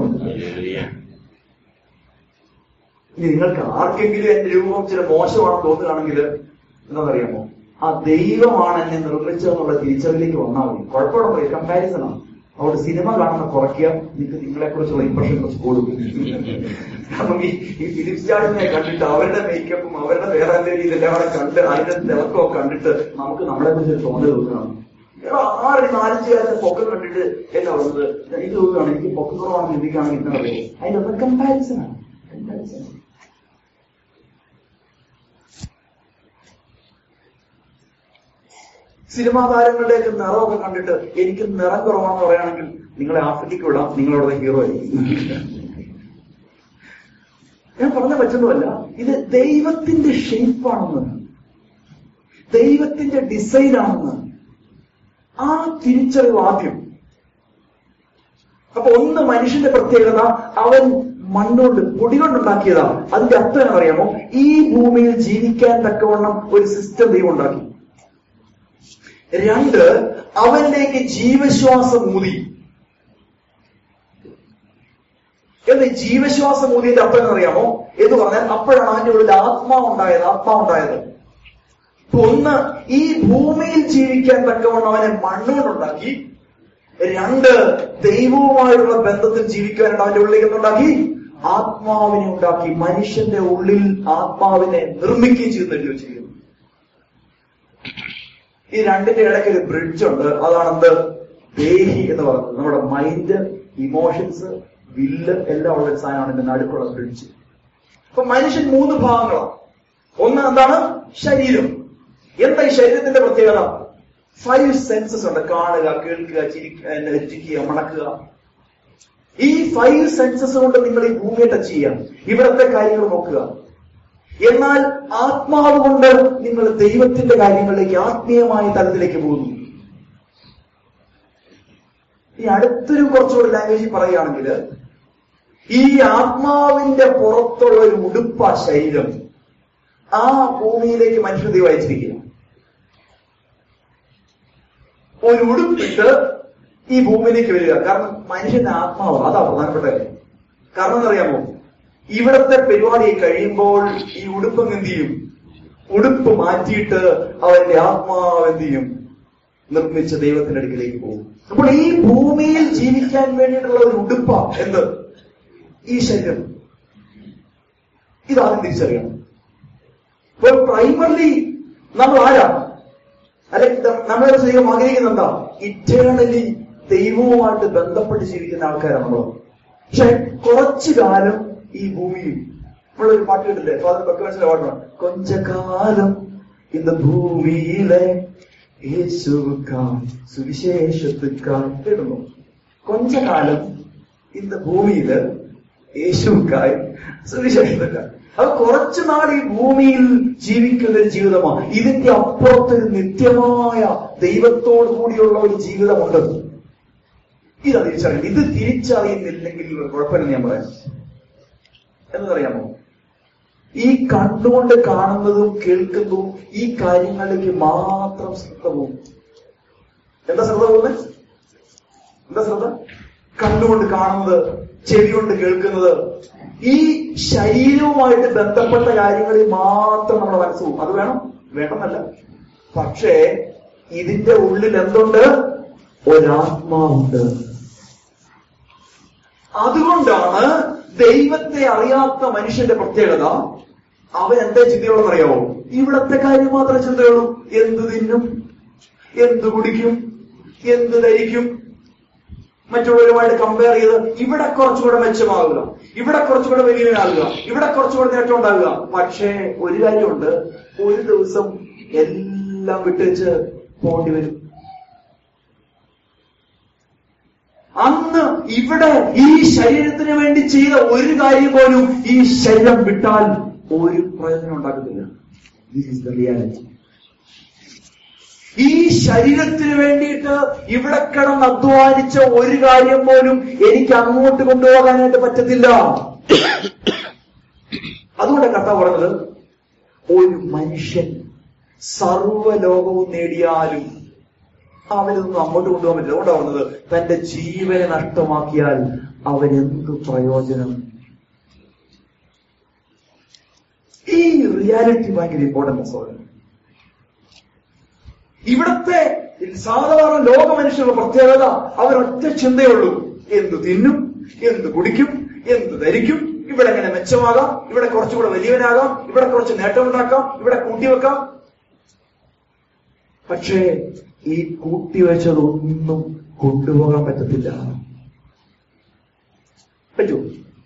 ഇനി നിങ്ങൾക്ക് ആർക്കെങ്കിലും എന്റെ രൂപം ചില മോശമാണെന്ന് തോന്നുകയാണെങ്കിൽ എന്താണെന്നറിയാമോ ആ ദൈവമാണ് എന്നെ നിർമ്മിച്ചതെന്നുള്ള തിരിച്ചറിവിലേക്ക് വന്നാൽ മതി കുഴപ്പമുള്ള കമ്പാരിസൺ ആണ് അതുകൊണ്ട് സിനിമ കാണുന്ന കുറയ്ക്കുക നിങ്ങൾക്ക് നിങ്ങളെ കുറിച്ചുള്ള ഇംപ്രഷൻ കുറച്ച് കൂടും കാരണം ഈ ഈ ഫിലിം സ്റ്റാറിനെ കണ്ടിട്ട് അവരുടെ മേക്കപ്പും അവരുടെ വേറെ എന്തെങ്കിലും ഇതെല്ലാം കൂടെ കണ്ട് അതിന്റെ തിളക്കമൊക്കെ കണ്ടിട്ട് നമുക്ക് നമ്മളെ കുറിച്ച് തോന്നൽ തോന്നുകയാണ് എടാ, ആറടി നാലഞ്ച് കാലത്തെ പൊക്കം കണ്ടിട്ട് എന്താ പറയുന്നത് എനിക്ക് തോന്നുകയാണ് എനിക്ക് പൊക്കം കുറവാണെന്ന് ചിന്തിക്കുകയാണെങ്കിൽ എന്താ പറയുക അതിലൊന്ന് കമ്പാരിസൺ ആണ് കമ്പാരിസൺ ആണ് സിനിമാ താരങ്ങളുടെയൊക്കെ നിറമൊക്കെ കണ്ടിട്ട് എനിക്ക് നിറം കുറവാന്ന് പറയുകയാണെങ്കിൽ നിങ്ങളെ ആഫ്രിക്കയ്ക്ക് വിടാം നിങ്ങളവിടെ ഹീറോ ആയിരിക്കും ഞാൻ പറഞ്ഞ പറ്റുന്നതല്ല ഇത് ദൈവത്തിന്റെ ഷേപ്പാണെന്ന് ദൈവത്തിന്റെ ഡിസൈൻ ആണെന്ന് ആ തിരിച്ചറിവ് ആദ്യം അപ്പൊ ഒന്ന് മനുഷ്യന്റെ പ്രത്യേകത അവൻ മണ്ണുകൊണ്ട് പൊടി കൊണ്ടുണ്ടാക്കിയതാ അതിന്റെ അർത്ഥം എന്നറിയാമോ ഈ ഭൂമിയിൽ ജീവിക്കാൻ തക്കവണ്ണം ഒരു സിസ്റ്റം ദൈവം ഉണ്ടാക്കി രണ്ട് അവനിലേക്ക് ജീവശ്വാസം ഊതി എന്ന് ജീവശ്വാസം ഊതിയുടെ അർത്ഥം എന്നറിയാമോ എന്ന് പറഞ്ഞാൽ അപ്പോഴാണ് അവന്റെ ഉള്ളിൽ ആത്മാവുണ്ടായത് ആത്മാവുണ്ടായത് ഇപ്പൊ ഒന്ന് ഈ ഭൂമിയിൽ ജീവിക്കാൻ തക്കവണ്ണം അവനെ മണ്ണുകൊണ്ടുണ്ടാക്കി രണ്ട് ദൈവവുമായുള്ള ബന്ധത്തിൽ ജീവിക്കാനായിട്ട് അവന്റെ ഉള്ളിലേക്ക് എന്തുണ്ടാക്കി ആത്മാവിനെ ഉണ്ടാക്കി മനുഷ്യന്റെ ഉള്ളിൽ ആത്മാവിനെ നിർമ്മിക്കുകയും ചെയ്തു എഴുതി വെച്ചിരിക്കുന്നു ഈ രണ്ടിന്റെ ഇടയ്ക്ക് ഒരു ബ്രിഡ്ജ് ഉണ്ട് അതാണ് എന്ത് ദേഹി എന്ന് പറയുന്നത് നമ്മുടെ മൈൻഡ് ഇമോഷൻസ് വില്ല് എല്ലാം ഉള്ള ഒരു സാധനമാണ് ഇതിന്റെ നടുക്കുള്ള ബ്രിഡ്ജ് അപ്പൊ മനുഷ്യൻ മൂന്ന് ഭാഗങ്ങളാണ് ഒന്ന് എന്താണ് ശരീരം എന്താ ഈ ശരീരത്തിന്റെ പ്രത്യേകത ഫൈവ് സെൻസസ് ഉണ്ട് കാണുക കേൾക്കുക ചിരിക്കുക രുചിക്കുക മണക്കുക ഈ ഫൈവ് സെൻസസ് കൊണ്ട് നിങ്ങൾ ഈ ഭൂമിയെ ടച്ച് ചെയ്യാം ഇവിടത്തെ കാര്യങ്ങൾ നോക്കുക എന്നാൽ ആത്മാവ് കൊണ്ട് നിങ്ങൾ ദൈവത്തിന്റെ കാര്യങ്ങളിലേക്ക് ആത്മീയമായ തലത്തിലേക്ക് പോകുന്നു ഈ അടുത്തൊരു കുറച്ചുകൂടി ലാംഗ്വേജിൽ പറയുകയാണെങ്കിൽ ഈ ആത്മാവിന്റെ പുറത്തുള്ള ഒരു ഉടുപ്പ ശരീരം ആ ഭൂമിയിലേക്ക് മനുഷ്യൻ ദൈവം അയച്ചിരിക്കുക ഒരു ഉടുപ്പിട്ട് ഈ ഭൂമിയിലേക്ക് വരിക കാരണം മനുഷ്യന്റെ ആത്മാവ് അതാ പ്രധാനപ്പെട്ട കാര്യം കാരണം എന്നറിയാമോ ഇവിടത്തെ പരിപാടി കഴിയുമ്പോൾ ഈ ഉടുപ്പ് അങ്ങ് എന്ത് ചെയ്യും ഉടുപ്പ് മാറ്റിയിട്ട് അവന്റെ ആത്മാവ് എന്ത് ചെയ്യും നിർമ്മിച്ച ദൈവത്തിന്റെ അടുക്കിലേക്ക് പോകും അപ്പോൾ ഈ ഭൂമിയിൽ ജീവിക്കാൻ വേണ്ടിയിട്ടുള്ള ഒരു ഉടുപ്പ എന്ത് ഈ ശരീരം ഇതാദ്യം തിരിച്ചറിയണം അപ്പോൾ പ്രൈമർലി നമ്മൾ ആരാ അല്ലെങ്കിൽ നമ്മളെ ദൈവം ആഗ്രഹിക്കുന്ന എന്താ ഇറ്റേണലി ദൈവവുമായിട്ട് ബന്ധപ്പെട്ട് ജീവിക്കുന്ന ആൾക്കാരാണ് നമ്മൾ പക്ഷെ കുറച്ചു കാലം ഈ ഭൂമിയിൽ നമ്മളൊരു പാട്ട് കേട്ടില്ലേ ഫാദർ ബക്കവൻസിന്റെ പാട്ടാണ് കൊഞ്ചകാലം ഇന്ന് ഭൂമിയിലെ യേശുക്കാർ സുവിശേഷത്തുക്കാർ കേട്ടുന്നു കൊഞ്ചകാലം ഇന്ന് ഭൂമിയില് യേശുക്കായി സുവിശേഷത്തുക്കാർ അത് കുറച്ചു നാൾ ഈ ഭൂമിയിൽ ജീവിക്കുന്ന ഒരു ജീവിതമാണ് ഇതിന്റെ അപ്പുറത്തൊരു നിത്യമായ ദൈവത്തോടു കൂടിയുള്ള ഒരു ജീവിതമുണ്ട് ഇത് തിരിച്ചറിയും ഇത് തിരിച്ചറിയുന്നില്ലെങ്കിൽ കുഴപ്പമില്ലെന്ന് ഞാൻ പറയാം എന്നറിയാമോ ഈ കണ്ണുകൊണ്ട് കാണുന്നതും കേൾക്കുന്നതും ഈ കാര്യങ്ങളിലേക്ക് മാത്രം ശ്രദ്ധ പോകും എന്താ ശ്രദ്ധ പോകുന്നത് എന്താ ശ്രദ്ധ കണ്ണുകൊണ്ട് കാണുന്നത് ചെവി കൊണ്ട് കേൾക്കുന്നത് ഈ ശരീരവുമായിട്ട് ബന്ധപ്പെട്ട കാര്യങ്ങളിൽ മാത്രം നമ്മുടെ മനസ്സ് പോകും അത് വേണം വേണമെന്നല്ല പക്ഷേ ഇതിന്റെ ഉള്ളിൽ എന്തുണ്ട് ഒരാത്മാവുണ്ട് അതുകൊണ്ടാണ് ദൈവത്തെ അറിയാത്ത മനുഷ്യന്റെ പ്രത്യേകത അവൻ എന്താ ചിന്തയുള്ളതെന്ന് അറിയാമോ ഇവിടത്തെ കാര്യം മാത്രമേ ചിന്തയുള്ളൂ എന്ത് തിന്നും എന്ത് കുടിക്കും എന്ത് ധരിക്കും മറ്റുള്ളവരുമായിട്ട് കമ്പയർ ചെയ്ത് ഇവിടെ കുറച്ചുകൂടെ മെച്ചമാകുക ഇവിടെ കുറച്ചുകൂടെ വലിയവനാകുക ഇവിടെ കുറച്ചുകൂടെ നേട്ടം ഉണ്ടാകുക പക്ഷേ ഒരു കാര്യമുണ്ട് ഒരു ദിവസം എല്ലാം വിട്ടേച്ച് പോകേണ്ടി വരും അന്ന് ഇവിടെ ഈ ശരീരത്തിന് വേണ്ടി ചെയ്ത ഒരു കാര്യം പോലും ഈ ശരീരം വിട്ടാൽ ഒരു പ്രയോജനം ഉണ്ടാക്കത്തില്ല ദിസ് ഇസ് ദ റിയാലിറ്റി ഈ ശരീരത്തിന് വേണ്ടിയിട്ട് ഇവിടെ കിടന്ന് അധ്വാനിച്ച ഒരു കാര്യം പോലും എനിക്ക് അങ്ങോട്ട് കൊണ്ടുപോകാനായിട്ട് പറ്റത്തില്ല അതുകൊണ്ട് കർത്താവ് പറഞ്ഞത് ഒരു മനുഷ്യൻ സർവ്വലോകവും നേടിയാലും അവനൊന്നും അങ്ങോട്ട് കൊണ്ടുപോകാൻ പറ്റില്ല അതുകൊണ്ടാണ് പറഞ്ഞത് തന്റെ ജീവനെ നഷ്ടമാക്കിയാൽ അവൻ എന്ത് പ്രയോജനം ഈ റിയാലിറ്റി ഭയങ്കര ഇമ്പോർട്ടൻസ് സോദരൻ ഇവിടത്തെ സാധാരണ ലോക മനുഷ്യരുടെ പ്രത്യേകത അവരൊറ്റ ചിന്തയുള്ളൂ എന്ത് തിന്നും എന്ത് കുടിക്കും എന്ത് ധരിക്കും ഇവിടെ എങ്ങനെ മെച്ചമാകാം ഇവിടെ കുറച്ചുകൂടെ വലിയവനാകാം ഇവിടെ കുറച്ച് നേട്ടമുണ്ടാക്കാം ഇവിടെ കൂട്ടിവെക്കാം പക്ഷേ ഈ കൂട്ടിവെച്ചതൊന്നും കൊണ്ടുപോകാൻ പറ്റത്തില്ല പറ്റൂ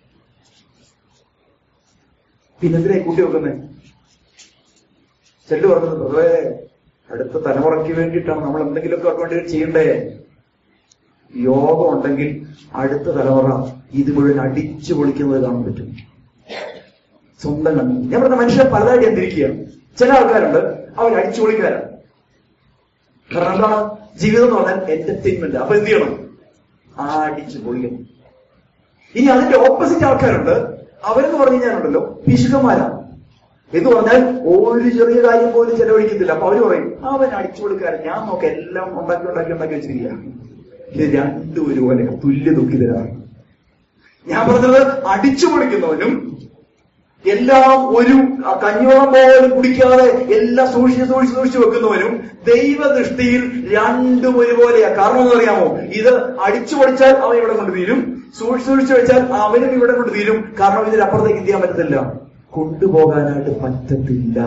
പിന്നെന്തിനാ ഈ കൂട്ടിവെക്കുന്നേ ചെല്ലു പറഞ്ഞത് പൊതുവേ അടുത്ത തലമുറയ്ക്ക് വേണ്ടിയിട്ടാണ് നമ്മൾ എന്തെങ്കിലുമൊക്കെ അവർക്ക് വേണ്ടി ചെയ്യണ്ടേ യോഗം ഉണ്ടെങ്കിൽ അടുത്ത തലമുറ ഇത് മുഴുവൻ അടിച്ചു പൊളിക്കുന്നത് കാണാൻ പറ്റും സ്വന്തം കണ്ണു ഞാൻ പറഞ്ഞ മനുഷ്യരെ പലതായിട്ട് എന്തിരിക്കുകയാണ് ചില ആൾക്കാരുണ്ട് അവർ അടിച്ചു പൊളിക്കാരാണ് കാരണം എന്താണ് ജീവിതം എന്ന് പറഞ്ഞാൽ എന്റർടൈൻമെന്റ് അപ്പൊ എന്ത് ചെയ്യണം ആ അടിച്ചു പൊളിക്കണം ഇനി അതിന്റെ ഓപ്പോസിറ്റ് ആൾക്കാരുണ്ട് അവരെന്ന് പറഞ്ഞു കഴിഞ്ഞാലുണ്ടല്ലോ പിശുക്കന്മാരാണ് എന്ന് പറഞ്ഞാൽ ഒരു ചെറിയ കാര്യം പോലും ചെലവഴിക്കത്തില്ല അപ്പൊ അവര് പറയും അവൻ അടിച്ചു കൊടുക്കാരൻ ഞാൻ നോക്ക എല്ലാം ഉണ്ടാക്കി ഉണ്ടാക്കി ഉണ്ടാക്കി വെച്ചിരിക്കുക ഇത് രണ്ടും ഒരുപോലെ തുല്യ ദുഃഖിതരാണ് ഞാൻ പറഞ്ഞത് അടിച്ചു പൊളിക്കുന്നവനും എല്ലാം ഒരു കഞ്ഞോളം പോലും കുടിക്കാതെ എല്ലാം സൂക്ഷിച്ച് സൂക്ഷിച്ച് സൂക്ഷിച്ച് വെക്കുന്നവനും ദൈവദൃഷ്ടിയിൽ രണ്ടും ഒരുപോലെയാ കാരണം എന്നറിയാമോ ഇത് അടിച്ചു പൊളിച്ചാൽ അവൻ ഇവിടെ കൊണ്ട് തീരും സൂക്ഷിച്ച് സൂക്ഷിച്ച് വെച്ചാൽ അവനും ഇവിടെ കൊണ്ട് തീരും കാരണം ഇതിനപ്പുറത്തേക്ക് എന്ത് ചെയ്യാൻ പറ്റത്തില്ല കൊണ്ടുപോകാനായിട്ട് പറ്റത്തില്ല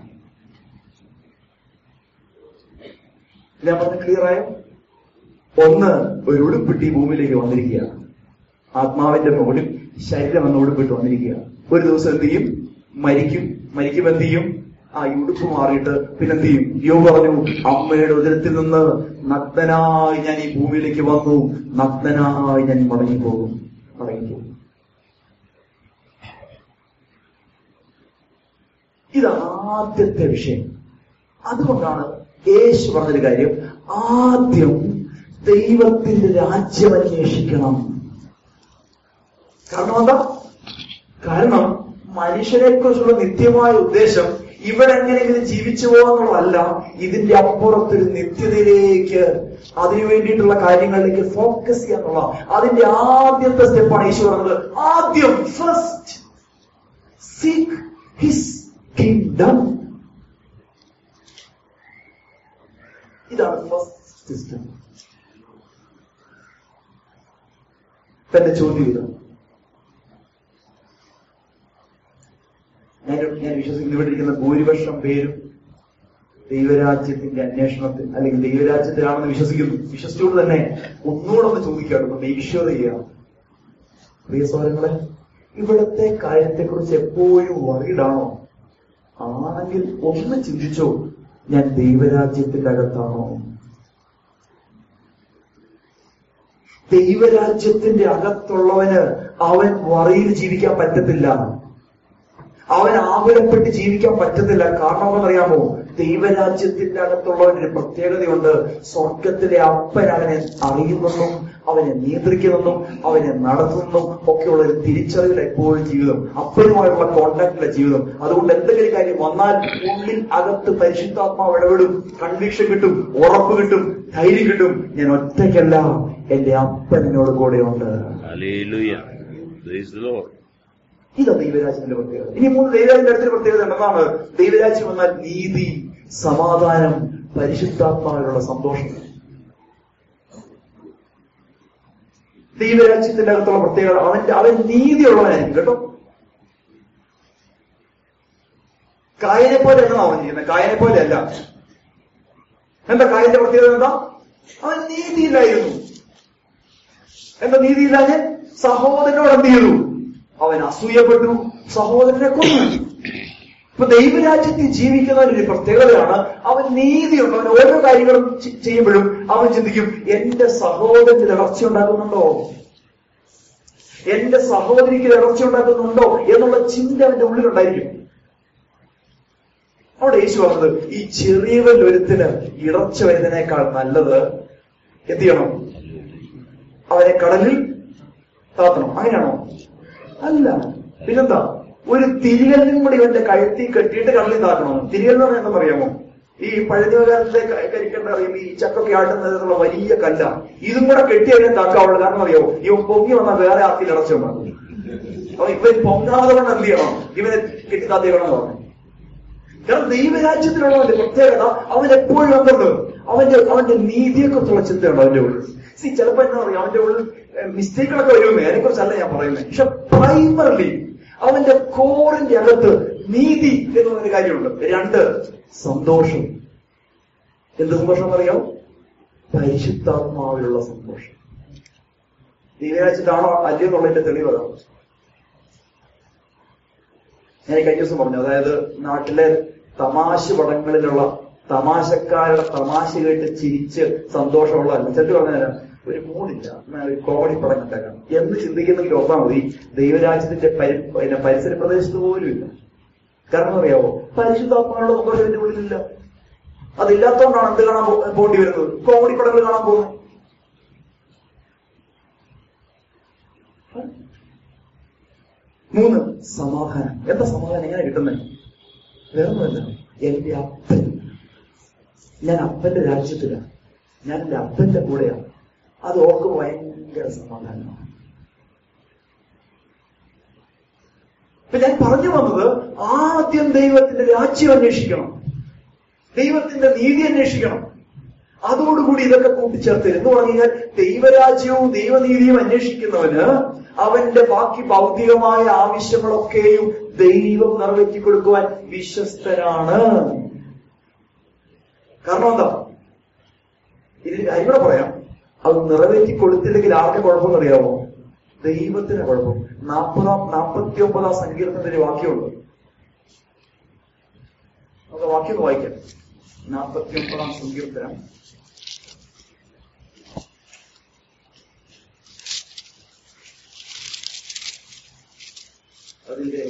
ഞാൻ പറഞ്ഞ ക്ലിയർ ആയോ ഒന്ന് ഒരു ഉടുപ്പിട്ട് ഈ ഭൂമിയിലേക്ക് വന്നിരിക്കുകയാണ് ആത്മാവിന്റെ മുകളിൽ ശരീരം എന്ന ഉടുപ്പിട്ട് വന്നിരിക്കുക ഒരു ദിവസം എന്ത് ചെയ്യും മരിക്കും മരിക്കും എന്ത് ചെയ്യും ആ ഈ ഉടുപ്പ് മാറിയിട്ട് പിന്നെന്ത് ചെയ്യും യോ പറഞ്ഞു അമ്മയുടെ ഉദരത്തിൽ നിന്ന് നഗ്നനായി ഞാൻ ഈ ഭൂമിയിലേക്ക് വന്നു നഗ്നനായി ഞാൻ മടങ്ങിപ്പോകും മടങ്ങിപ്പോകും ഇത് ആദ്യത്തെ വിഷയം അതുകൊണ്ടാണ് യേശു പറഞ്ഞൊരു കാര്യം ആദ്യം ദൈവത്തിന്റെ രാജ്യം അന്വേഷിക്കണം കാരണം എന്താ കാരണം മനുഷ്യനെ കുറിച്ചുള്ള നിത്യമായ ഉദ്ദേശം ഇവിടെ എങ്ങനെയെങ്കിലും ജീവിച്ചു പോകാന്നുള്ളതല്ല ഇതിന്റെ അപ്പുറത്തൊരു നിത്യതയിലേക്ക് അതിനു വേണ്ടിയിട്ടുള്ള കാര്യങ്ങളിലേക്ക് ഫോക്കസ് ചെയ്യാന്നുള്ള അതിന്റെ ആദ്യത്തെ സ്റ്റെപ്പാണ് യേശു പറഞ്ഞത് ആദ്യം ഫസ്റ്റ് സീക്ക് ഹിസ് കിങ്ഡം ഇതാണ് ഫസ്റ്റ് സിസ്റ്റം തന്റെ ചോദ്യം ഇതാണ് ഞാൻ ഞാൻ വിശ്വസിക്കുന്ന ഇവിടെ ഇരിക്കുന്ന ഭൂരിപക്ഷം പേരും ദൈവരാജ്യത്തിന്റെ അന്വേഷണത്തിൽ അല്ലെങ്കിൽ ദൈവരാജ്യത്തിലാണെന്ന് വിശ്വസിക്കുന്നു വിശ്വസിച്ചുകൊണ്ട് തന്നെ ഒന്നുകൂടെ ഒന്ന് ചോദിക്കാണ് ഒന്ന് ഈശ്വര ചെയ്യാം പ്രിയ സോദരങ്ങളെ ഇവിടത്തെ കാര്യത്തെക്കുറിച്ച് എപ്പോഴും വറീഡാണോ ആണെങ്കിൽ ഒന്ന് ചിന്തിച്ചോ ഞാൻ ദൈവരാജ്യത്തിന്റെ അകത്താണോ ദൈവരാജ്യത്തിന്റെ അകത്തുള്ളവന് അവൻ വറയിൽ ജീവിക്കാൻ പറ്റത്തില്ല അവൻ ആകുലപ്പെട്ട് ജീവിക്കാൻ പറ്റത്തില്ല കാരണം എന്നറിയാമോ ദൈവരാജ്യത്തിന്റെ അകത്തുള്ളവനൊരു പ്രത്യേകതയുണ്ട് സ്വർഗത്തിലെ അപ്പൻ അവനെ അറിയുന്നെന്നും അവനെ നിയന്ത്രിക്കുന്നെന്നും അവനെ നടത്തുന്നെന്നും ഒക്കെയുള്ള ഒരു തിരിച്ചറിവിൽ എപ്പോഴും ജീവിതം അപ്പനുമായുള്ള കോണ്ടാക്റ്റിലെ ജീവിതം അതുകൊണ്ട് എന്തെങ്കിലും കാര്യം വന്നാൽ ഉള്ളിൽ അകത്ത് പരിശുദ്ധാത്മാവ് ഇടപെടും കൺവിക്ഷൻ കിട്ടും ഉറപ്പ് കിട്ടും ധൈര്യം കിട്ടും ഞാൻ ഒറ്റയ്ക്കല്ല എന്റെ അപ്പൻ എന്നോട് കൂടെയുണ്ട് Hallelujah. Praise the Lord. ഇതാ ദൈവരാജ്യത്തിന്റെ പ്രത്യേകത ഇനി മൂന്ന് ദൈവരാജ്യത്തിന്റെ അടുത്തൊരു പ്രത്യേകത എന്താണ് ദൈവരാജ്യം എന്നാൽ നീതി സമാധാനം പരിശുദ്ധാത്മാവിലുള്ള സന്തോഷം ദൈവരാജ്യത്തിന്റെ അകത്തുള്ള പ്രത്യേകത അവന്റെ അവൻ നീതിയുള്ളവനായിരിക്കും കേട്ടോ കായനെ പോലെ എന്നാണ് അവൻ ചെയ്യുന്നത് കായനെ പോലെ അല്ല എന്താ കായന്റെ പ്രത്യേകത എന്താ അവൻ നീതിയില്ലായിരുന്നു എന്താ നീതിയില്ലാഞ്ഞ് സഹോദരനോട് എന്ത് ചെയ്തു അവൻ അസൂയപ്പെട്ടു സഹോദരനെ കൊന്നു ഇപ്പൊ ദൈവരാജ്യത്തിൽ ജീവിക്കുന്നതിന് ഒരു പ്രത്യേകതയാണ് അവൻ നീതിയുണ്ട് അവൻ ഓരോ കാര്യങ്ങളും ചെ- ചെയ്യുമ്പോഴും അവൻ ചിന്തിക്കും എന്റെ സഹോദരന് ഇടർച്ച ഉണ്ടാക്കുന്നുണ്ടോ എന്റെ സഹോദരിക്ക് ഇടർച്ച ഉണ്ടാക്കുന്നുണ്ടോ എന്നുള്ള ചിന്ത അവന്റെ ഉള്ളിലുണ്ടായിരിക്കും അവിടെ യേശു പറഞ്ഞത് ഈ ചെറിയവൻ ഒരുത്തിന് ഇടർച്ച വരുന്നതിനേക്കാൾ നല്ലത് എന്ത് ചെയ്യണം അവനെ കടലിൽ താത്തണം അങ്ങനെയാണോ അല്ല പിന്നെന്താ ഒരു തിരികല്ലും കൂടി ഇവന്റെ കഴുത്തി കെട്ടിയിട്ട് കടലിൽ താക്കണോ തിരികൽ എന്ന് പറഞ്ഞാൽ എന്താ അറിയാമോ ഈ പഴഞ്ഞകാലത്തെ കരിക്കേണ്ട അറിയാം ഈ ചക്കൊക്കെ ആട്ടുന്നതിനുള്ള വലിയ കല്ല ഇതും കൂടെ കെട്ടി അതിനെ താക്കാവുള്ളൂ കാരണം അറിയാമോ ഇവൻ പൊങ്ങി വന്നാൽ വേറെ ആർക്കിൽ ഇടച്ചുണ്ടാകും അപ്പൊ ഇവൻ പൊങ്ങാതെ കൊണ്ട് എന്ത് ചെയ്യണം ഇവനെ കെട്ടി താത്തിയണം എന്ന് പറഞ്ഞു കാരണം ദൈവരാജ്യത്തിലുള്ളവന്റെ പ്രത്യേകത അവൻ എപ്പോഴും എന്തുണ്ട് അവന്റെ അവന്റെ നീതിയെക്കുറിച്ചുള്ള ചിന്തയുണ്ട് അവന്റെ ഉള്ളിൽ സി ചിലപ്പോ എന്താ പറയാ അവന്റെ ഉള്ളിൽ മിസ്റ്റേക്കുകളൊക്കെ വരുമെന്ന് അതിനെ കുറിച്ചല്ല ഞാൻ പറയുന്നത് പക്ഷെ പ്രൈമർലി അവന്റെ കോറിന്റെ അകത്ത് നീതി എന്ന് പറയുന്ന കാര്യമുണ്ട് രണ്ട് സന്തോഷം എന്ത് സന്തോഷം എന്നറിയാം പരിശുദ്ധാത്മാവിലുള്ള സന്തോഷം ദൈവരാജ്യത്താണോ അല്ലയോ എന്നുള്ളതിന്റെ തെളിവ് അതാണ് ഞാൻ ഈ കഴിഞ്ഞ ദിവസം പറഞ്ഞു അതായത് നാട്ടിലെ തമാശ പടങ്ങളിലുള്ള തമാശക്കാരുടെ തമാശ കേട്ട് ചിരിച്ച് സന്തോഷമുള്ളതല്ല ചെട്ടി പറഞ്ഞുതരാം ഒരു മൂടില്ല എന്നാ ഒരു കോമഡി പടം കണ്ടേക്കാം എന്ന് ചിന്തിക്കുന്നെങ്കിൽ ഓർത്താൽ മതി ദൈവരാജ്യത്തിന്റെ പരി പിന്നെ പരിസര പ്രദേശത്ത് പോലും ഇല്ല കാരണം അറിയാവോ പരിശുദ്ധാത്മാവുള്ള സന്തോഷം എന്റെ ഉള്ളിലില്ല അതില്ലാത്തതുകൊണ്ടാണ് എന്ത് കാണാൻ പോ- പോകേണ്ടി വരുന്നത് കോമഡി പടങ്ങൾ കാണാൻ പോകുന്നത് മൂന്ന് സമാധാനം എന്താ സമാധാനം എങ്ങനെ കിട്ടുന്നത് വേറൊന്നുമല്ല എന്റെ അപ്പൻ ഞാൻ അപ്പന്റെ രാജ്യത്തിലാണ് ഞാൻ എന്റെ അപ്പന്റെ കൂടെയാണ് അത് ഓർക്കുമ്പോൾ ഭയങ്കര സമാധാനമാണ് ഇപ്പൊ ഞാൻ പറഞ്ഞു വന്നത് ആദ്യം ദൈവത്തിന്റെ രാജ്യം അന്വേഷിക്കണം ദൈവത്തിന്റെ നീതി അന്വേഷിക്കണം അതോടുകൂടി ഇതൊക്കെ കൂട്ടിച്ചേർത്ത് എന്ന് പറഞ്ഞു കഴിഞ്ഞാൽ ദൈവരാജ്യവും ദൈവനീതിയും അന്വേഷിക്കുന്നവന് അവന്റെ ബാക്കി ഭൗതികമായ ആവശ്യങ്ങളൊക്കെയും ദൈവം നിറവേറ്റി കൊടുക്കുവാൻ വിശ്വസ്തനാണ് കാരണം എന്താ ഇതിന് കാര്യം കൂടെ പറയാം അത് നിറവേറ്റി കൊടുത്തില്ലെങ്കിൽ ആരുടെ കുഴപ്പമെന്ന് അറിയാമോ ദൈവത്തിന് കുഴപ്പം നാൽപ്പതാം നാൽപ്പത്തി ഒമ്പതാം സങ്കീർത്തനത്തിന്റെ വാക്യമുണ്ട് നമുക്ക് വാക്യം ഒന്ന് വായിക്കാം നാൽപ്പത്തി ഒമ്പതാം സങ്കീർത്തനം അതിന്റെ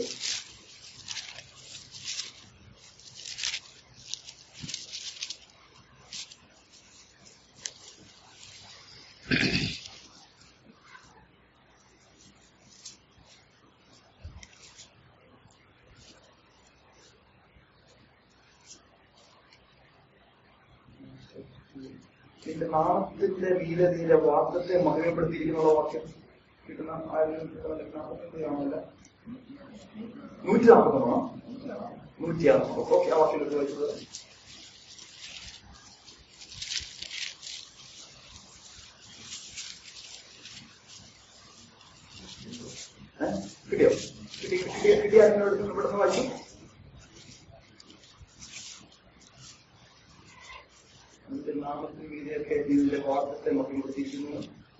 നിന്റെ നാമത്തിന്റെ മീതെ നിന്റെ വാദത്തെ മഹിമപ്പെടുത്തിയിരിക്കുന്ന വാക്യം കിട്ടുന്ന ആണല്ല നൂറ്റി നാൽപ്പത്തൊന്നോ നൂറ്റി അറുപത് ഓക്കെ ആ വാക്യം എടുത്ത് വായിച്ചത് ഏ? കിട്ടിയോ കിട്ടി കിട്ടിയ കിട്ടിയ ആരെങ്കിലും എടുത്ത് ഇവിടെ നിന്ന് വായിച്ചു നിന്റെ നാമത്തിന് മീതിയൊക്കെ ഇതിന്റെ വാദത്തെ മഹിമപ്പെടുത്തിയിരിക്കുന്നു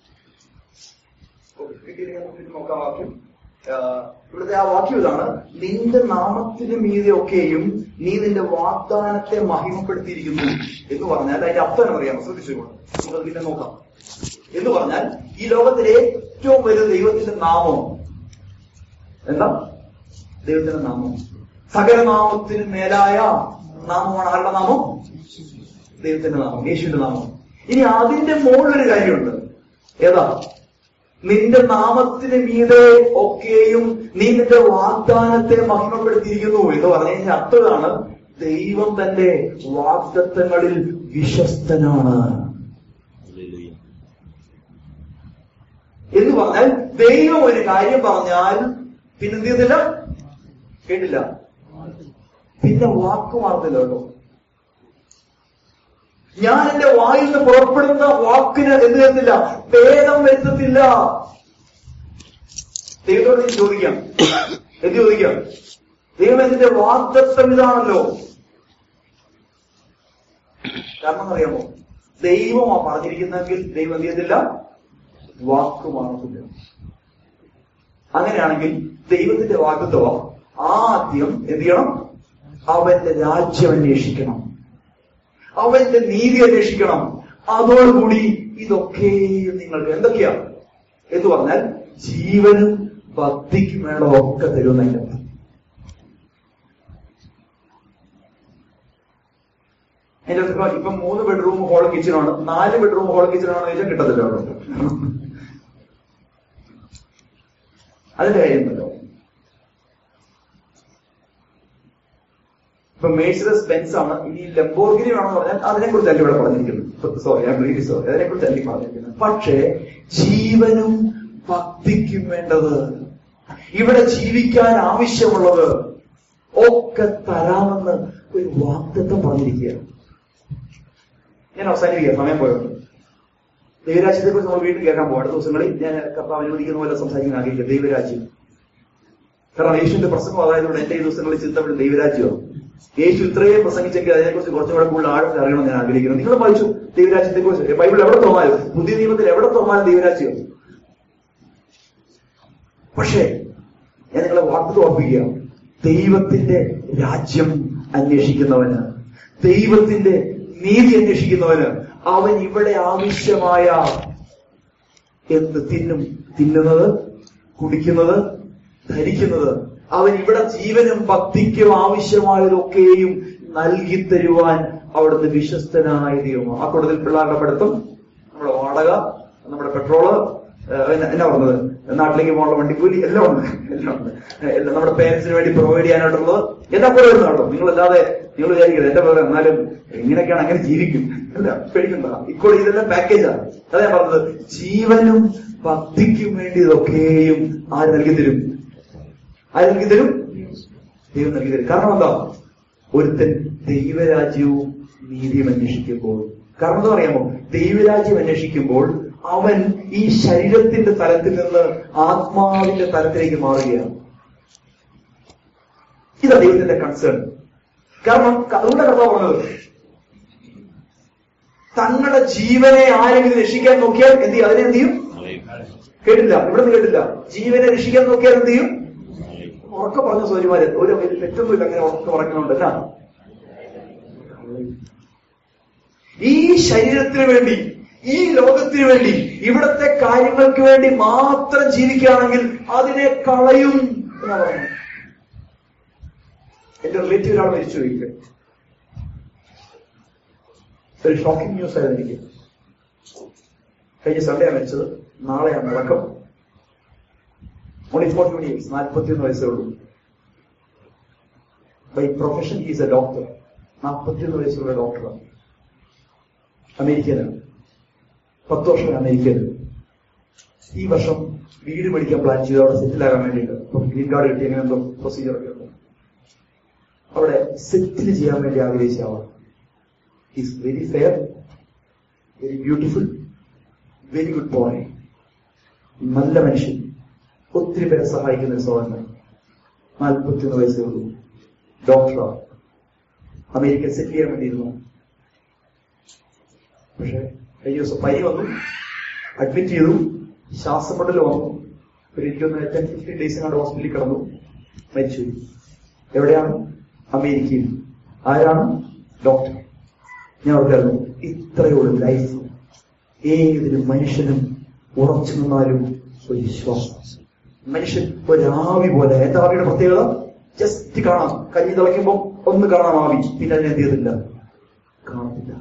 ഓ, കിട്ടിയില്ലെങ്കിൽ നമുക്ക് ഇത് നോക്കാം വാക്യം ആ, ഇവിടുത്തെ ആ വാക്യം ഇതാണ് നിന്റെ നാമത്തിന് മീതെയൊക്കെയും നീ നിന്റെ വാഗ്ദാനത്തെ മഹിമപ്പെടുത്തിയിരിക്കുന്നു എന്ന് പറഞ്ഞാൽ അതിന്റെ അർത്ഥം എന്ന് പറയാം ശ്രദ്ധിച്ചുകൊണ്ട് നമുക്ക് പിന്നെ നോക്കാം എന്ന് പറഞ്ഞാൽ ഈ ലോകത്തിലെ ഏറ്റവും വലിയ ദൈവത്തിന്റെ നാമം എന്താ ദൈവത്തിന്റെ നാമം സകല നാമത്തിന് മേലായ നാമമാണ് ആരുടെ നാമം ദൈവത്തിന്റെ നാമം യേശുവിന്റെ നാമം ഇനി അതിന്റെ മുകളിലൊരു കാര്യമുണ്ട് ഏതാ നിന്റെ നാമത്തിന് മീതെ ഒക്കെയും നീ നിന്റെ വാഗ്ദാനത്തെ മഹിമപ്പെടുത്തിയിരിക്കുന്നു എന്ന് പറഞ്ഞു കഴിഞ്ഞാൽ അർത്ഥമാണ് ദൈവം തന്റെ വാഗ്ദത്തങ്ങളിൽ വിശ്വസ്തനാണ് ഹല്ലേലൂയ. എന്ന് പറഞ്ഞാൽ ദൈവം ഒരു കാര്യം പറഞ്ഞാൽ പിന്നെന്ത് ചെയ്യുന്നില്ല കേട്ടില്ല പിന്നെ വാക്ക് മാറുന്നില്ല കേട്ടോ ഞാൻ എന്റെ വായിൽ നിന്ന് പുറപ്പെടുന്ന വാക്കിന് എന്ത് ചെയ്യത്തില്ല ഭേദം വരുത്തത്തില്ല ദൈവത്തോട് നീ ചോദിക്കാം എന്ത് ചോദിക്കാം ദൈവം ഇതിന്റെ വാഗ്ദത്വം ഇതാണല്ലോ കാരണം അറിയാമോ ദൈവമാ പറഞ്ഞിരിക്കുന്നെങ്കിൽ ദൈവം എന്ത് ചെയ്യത്തില്ല വാക്ക് മാറത്തില്ല അങ്ങനെയാണെങ്കിൽ ദൈവത്തിന്റെ വാഗ്ദത്വം ആദ്യം എന്ത് ചെയ്യണം അവന്റെ രാജ്യം അന്വേഷിക്കണം അവന്റെ നീതി അന്വേഷിക്കണം അതോടുകൂടി ഇതൊക്കെയും നിങ്ങൾക്ക് എന്തൊക്കെയാ എന്ന് പറഞ്ഞാൽ ജീവനും ഭക്തിക്കും വേണ്ടതൊക്കെ തരുമെന്നതിന്റെ അർത്ഥം. അതിന്റെ അർത്ഥം ഇപ്പൊ ഇപ്പം മൂന്ന് ബെഡ്റൂം ഹോൾ കിച്ചണാണ് നാല് ബെഡ്റൂം ഹോൾ കിച്ചണാണെന്ന് ചോദിച്ചാൽ കിട്ടത്തില്ല അവിടെ അതിന്റെ കാര്യമല്ലോ ഇപ്പൊ മേഴ്സിഡസ് ബെൻസ് ആണ് ഇനി ലംബോർഗിനി വേണമെന്ന് പറഞ്ഞാൽ അതിനെ കുറിച്ചല്ല ഇവിടെ പറഞ്ഞിരിക്കുന്നത് സോറി ഐ റിയലി സോറി അതിനെ കുറിച്ചല്ല ഈ പറഞ്ഞിരിക്കുന്നത് പക്ഷേ ജീവനും ഭക്തിക്കും വേണ്ടത് ഇവിടെ ജീവിക്കാൻ ആവശ്യമുള്ളത് ഒക്കെ തരാമെന്ന് ഒരു വാഗ്ദത്വം പറഞ്ഞിരിക്കുകയാണ് ഞാൻ അവസാനിപ്പിക്കുക സമയം പോയുണ്ട് ദൈവരാജ്യത്തെ കുറിച്ച് നമ്മൾ വീണ്ടും കേൾക്കാൻ പോകും അടുത്ത ദിവസങ്ങളിൽ ഞാൻ കർത്താവ് അനുവദിക്കുന്ന പോലെ സംസാരിക്കാൻ ആഗ്രഹിക്കുക ദൈവരാജ്യം കാരണം യേശുവിന്റെ പ്രസംഗം അതായതുകൊണ്ട് എന്റെ ഈ ദിവസങ്ങളിൽ ചിന്തപ്പെടും ദൈവരാജ്യമാണ് യേശു ഇത്രയും പ്രസംഗിച്ചെങ്കിൽ അതിനെക്കുറിച്ച് കുറച്ചുകൂടെ കൂടുതൽ ആഴത്തിൽ അറിയണമെന്ന് ഞാൻ ആഗ്രഹിക്കുന്നു നിങ്ങൾ വായിച്ചു ദൈവരാജ്യത്തെ കുറിച്ച് ബൈബിൾ എവിടെ തുറന്നാലും പുതിയ നിയമത്തിൽ എവിടെ തുറന്നാലും ദൈവരാജ്യം പക്ഷേ ഞാൻ നിങ്ങളെ വാർത്ത ഓർപ്പിക്കുക ദൈവത്തിന്റെ രാജ്യം അന്വേഷിക്കുന്നവന് ദൈവത്തിന്റെ നീതി അന്വേഷിക്കുന്നവന് അവൻ ഇവിടെ ആവശ്യമായ എന്ത് തിന്നും തിന്നുന്നത് കുടിക്കുന്നത് ധരിക്കുന്നത് അവൻ ഇവിടെ ജീവനും ഭക്തിക്കും ആവശ്യമായതൊക്കെയും നൽകി തരുവാൻ അവിടുന്ന് വിശ്വസ്തനായ ദൈവമാണ് ആ കൂട്ടത്തിൽ പിള്ളേരുടെ പഠിത്തം നമ്മുടെ വാടക നമ്മുടെ പെട്രോള് ഏഹ്, എന്നാ എന്നാ പറഞ്ഞത് നാട്ടിലേക്ക് പോകാനുള്ള വണ്ടിക്കൂലി എല്ലാം ഉണ്ട് എല്ലാം ഉണ്ട് ഏഹ്, എല്ലാം നമ്മുടെ പേരൻസിന് വേണ്ടി പ്രൊവൈഡ് ചെയ്യാനായിട്ടുള്ളത് എല്ലാം കൂടെ വരുന്ന കേട്ടോ നിങ്ങളല്ലാതെ നിങ്ങൾ വിചാരിക്കുന്നത് എന്റെ പേര് എന്നാലും എങ്ങനെയൊക്കെയാണ് അങ്ങനെ ജീവിക്കും അല്ല പേടിക്കണ്ട ഇപ്പോൾ ഇതെല്ലാം പാക്കേജാണ് അതാ ഞാൻ പറഞ്ഞത് ജീവനും ഭക്തിക്കും വേണ്ടി ഇതൊക്കെയും ആര് നൽകി തരും ആര് നൽകി തരും ദൈവം നൽകി തരും കാരണം എന്താ ഒരുത്തൻ ദൈവരാജ്യവും നീതിയും അന്വേഷിക്കുമ്പോൾ കാരണം എന്താ പറയാമോ ദൈവരാജ്യം അന്വേഷിക്കുമ്പോൾ അവൻ ഈ ശരീരത്തിന്റെ തലത്തിൽ നിന്ന് ആത്മാവിന്റെ തലത്തിലേക്ക് മാറുകയാണ് ഇതാ ദൈവത്തിന്റെ കൺസേൺ കാരണം അതുകൊണ്ട് കർത്താവ് പറഞ്ഞത് തങ്ങളുടെ ജീവനെ ആരെങ്കിലും രക്ഷിക്കാൻ നോക്കിയാൽ എന്ത് ചെയ്യും അതിനെ എന്ത് ചെയ്യും കേട്ടില്ല ഇവിടെ നിന്ന് കേട്ടില്ല ജീവനെ രക്ഷിക്കാൻ നോക്കിയാൽ എന്ത് ചെയ്യും ഉറക്കെ പറഞ്ഞ സൗര്യമാര് ഒരു തെറ്റൊന്നുമില്ല അങ്ങനെ ഉറക്കെ പറയുന്നുണ്ട് എന്നാ ഈ ശരീരത്തിന് വേണ്ടി ഈ ലോകത്തിന് വേണ്ടി ഇവിടത്തെ കാര്യങ്ങൾക്ക് വേണ്ടി മാത്രം ജീവിക്കുകയാണെങ്കിൽ അതിനെ കളയും എന്നാ പറയുന്നത് എന്റെ റിലേറ്റീവ് ഒരാൾ മരിച്ചു പോയിക്ക് ഒരു ഷോക്കിംഗ് ന്യൂസ് ആയിരുന്നു എനിക്ക് കഴിഞ്ഞ സൺഡേ മരിച്ചത് നാളെയാണ് അടക്കം ഓൺലി ഫോർട്ടി വൺ ഇയേഴ്സ് നാൽപ്പത്തിയൊന്ന് വയസ്സേ ഉള്ളൂ by profession is a doctor നാൽപ്പത്തിയൊന്ന് വയസ്സുള്ള ഡോക്ടറാണ് അമേരിക്കയിലാണ് പത്ത് വർഷം അമേരിക്കയിൽ ഈ വർഷം വീട് മേടിക്കാൻ പ്ലാൻ ചെയ്ത് അവിടെ സെറ്റിൽ ആകാൻ വേണ്ടിയിട്ട് അപ്പം ഗ്രീൻ കാർഡ് കിട്ടി അങ്ങനെ എന്തോ പ്രൊസീജിയർ ഒക്കെ ഉണ്ട് അവിടെ സെറ്റിൽ ചെയ്യാൻ വേണ്ടി ആഗ്രഹിച്ച ആളാണ് is very fair very beautiful very good boy നല്ല മനുഷ്യൻ ഒത്തിരി പേരെ സഹായിക്കുന്ന ഒരു സഹോദരൻ നാൽപ്പത്തിയൊന്ന് വയസ്സേ ഉള്ളൂ ഡോക്ടറാണ് അമേരിക്ക സെറ്റിൽ ചെയ്യാൻ വേണ്ടിയിരുന്നു പക്ഷെ കഴിഞ്ഞ ദിവസം പനി വന്നു അഡ്മിറ്റ് ചെയ്തു ശ്വാസമുട്ടൽ വന്നു ഒരു എനിക്കൊന്ന് ടെൻ ഫിഫ്റ്റീൻ ഡേയ്സിനാണ് ഹോസ്പിറ്റലിൽ കിടന്നു മരിച്ചു എവിടെയാണ് അമേരിക്കയിൽ ആരാണ് ഡോക്ടർ ഞാൻ ഓർക്കായിരുന്നു ഇത്രയുള്ള ലൈഫ് ഏതൊരു മനുഷ്യനും ഉറച്ചു നിന്നാലും ഒരു വിശ്വാസം മനുഷ്യൻ ഒരാവി പോലെ എന്താ ആവിയുടെ പ്രത്യേകത ജസ്റ്റ് കാണാം കഞ്ഞി തിളയ്ക്കുമ്പോൾ ഒന്ന് കാണാം ആവി പിന്നെ അതിനെ എന്ത് ചെയ്തില്ല കാണത്തില്ല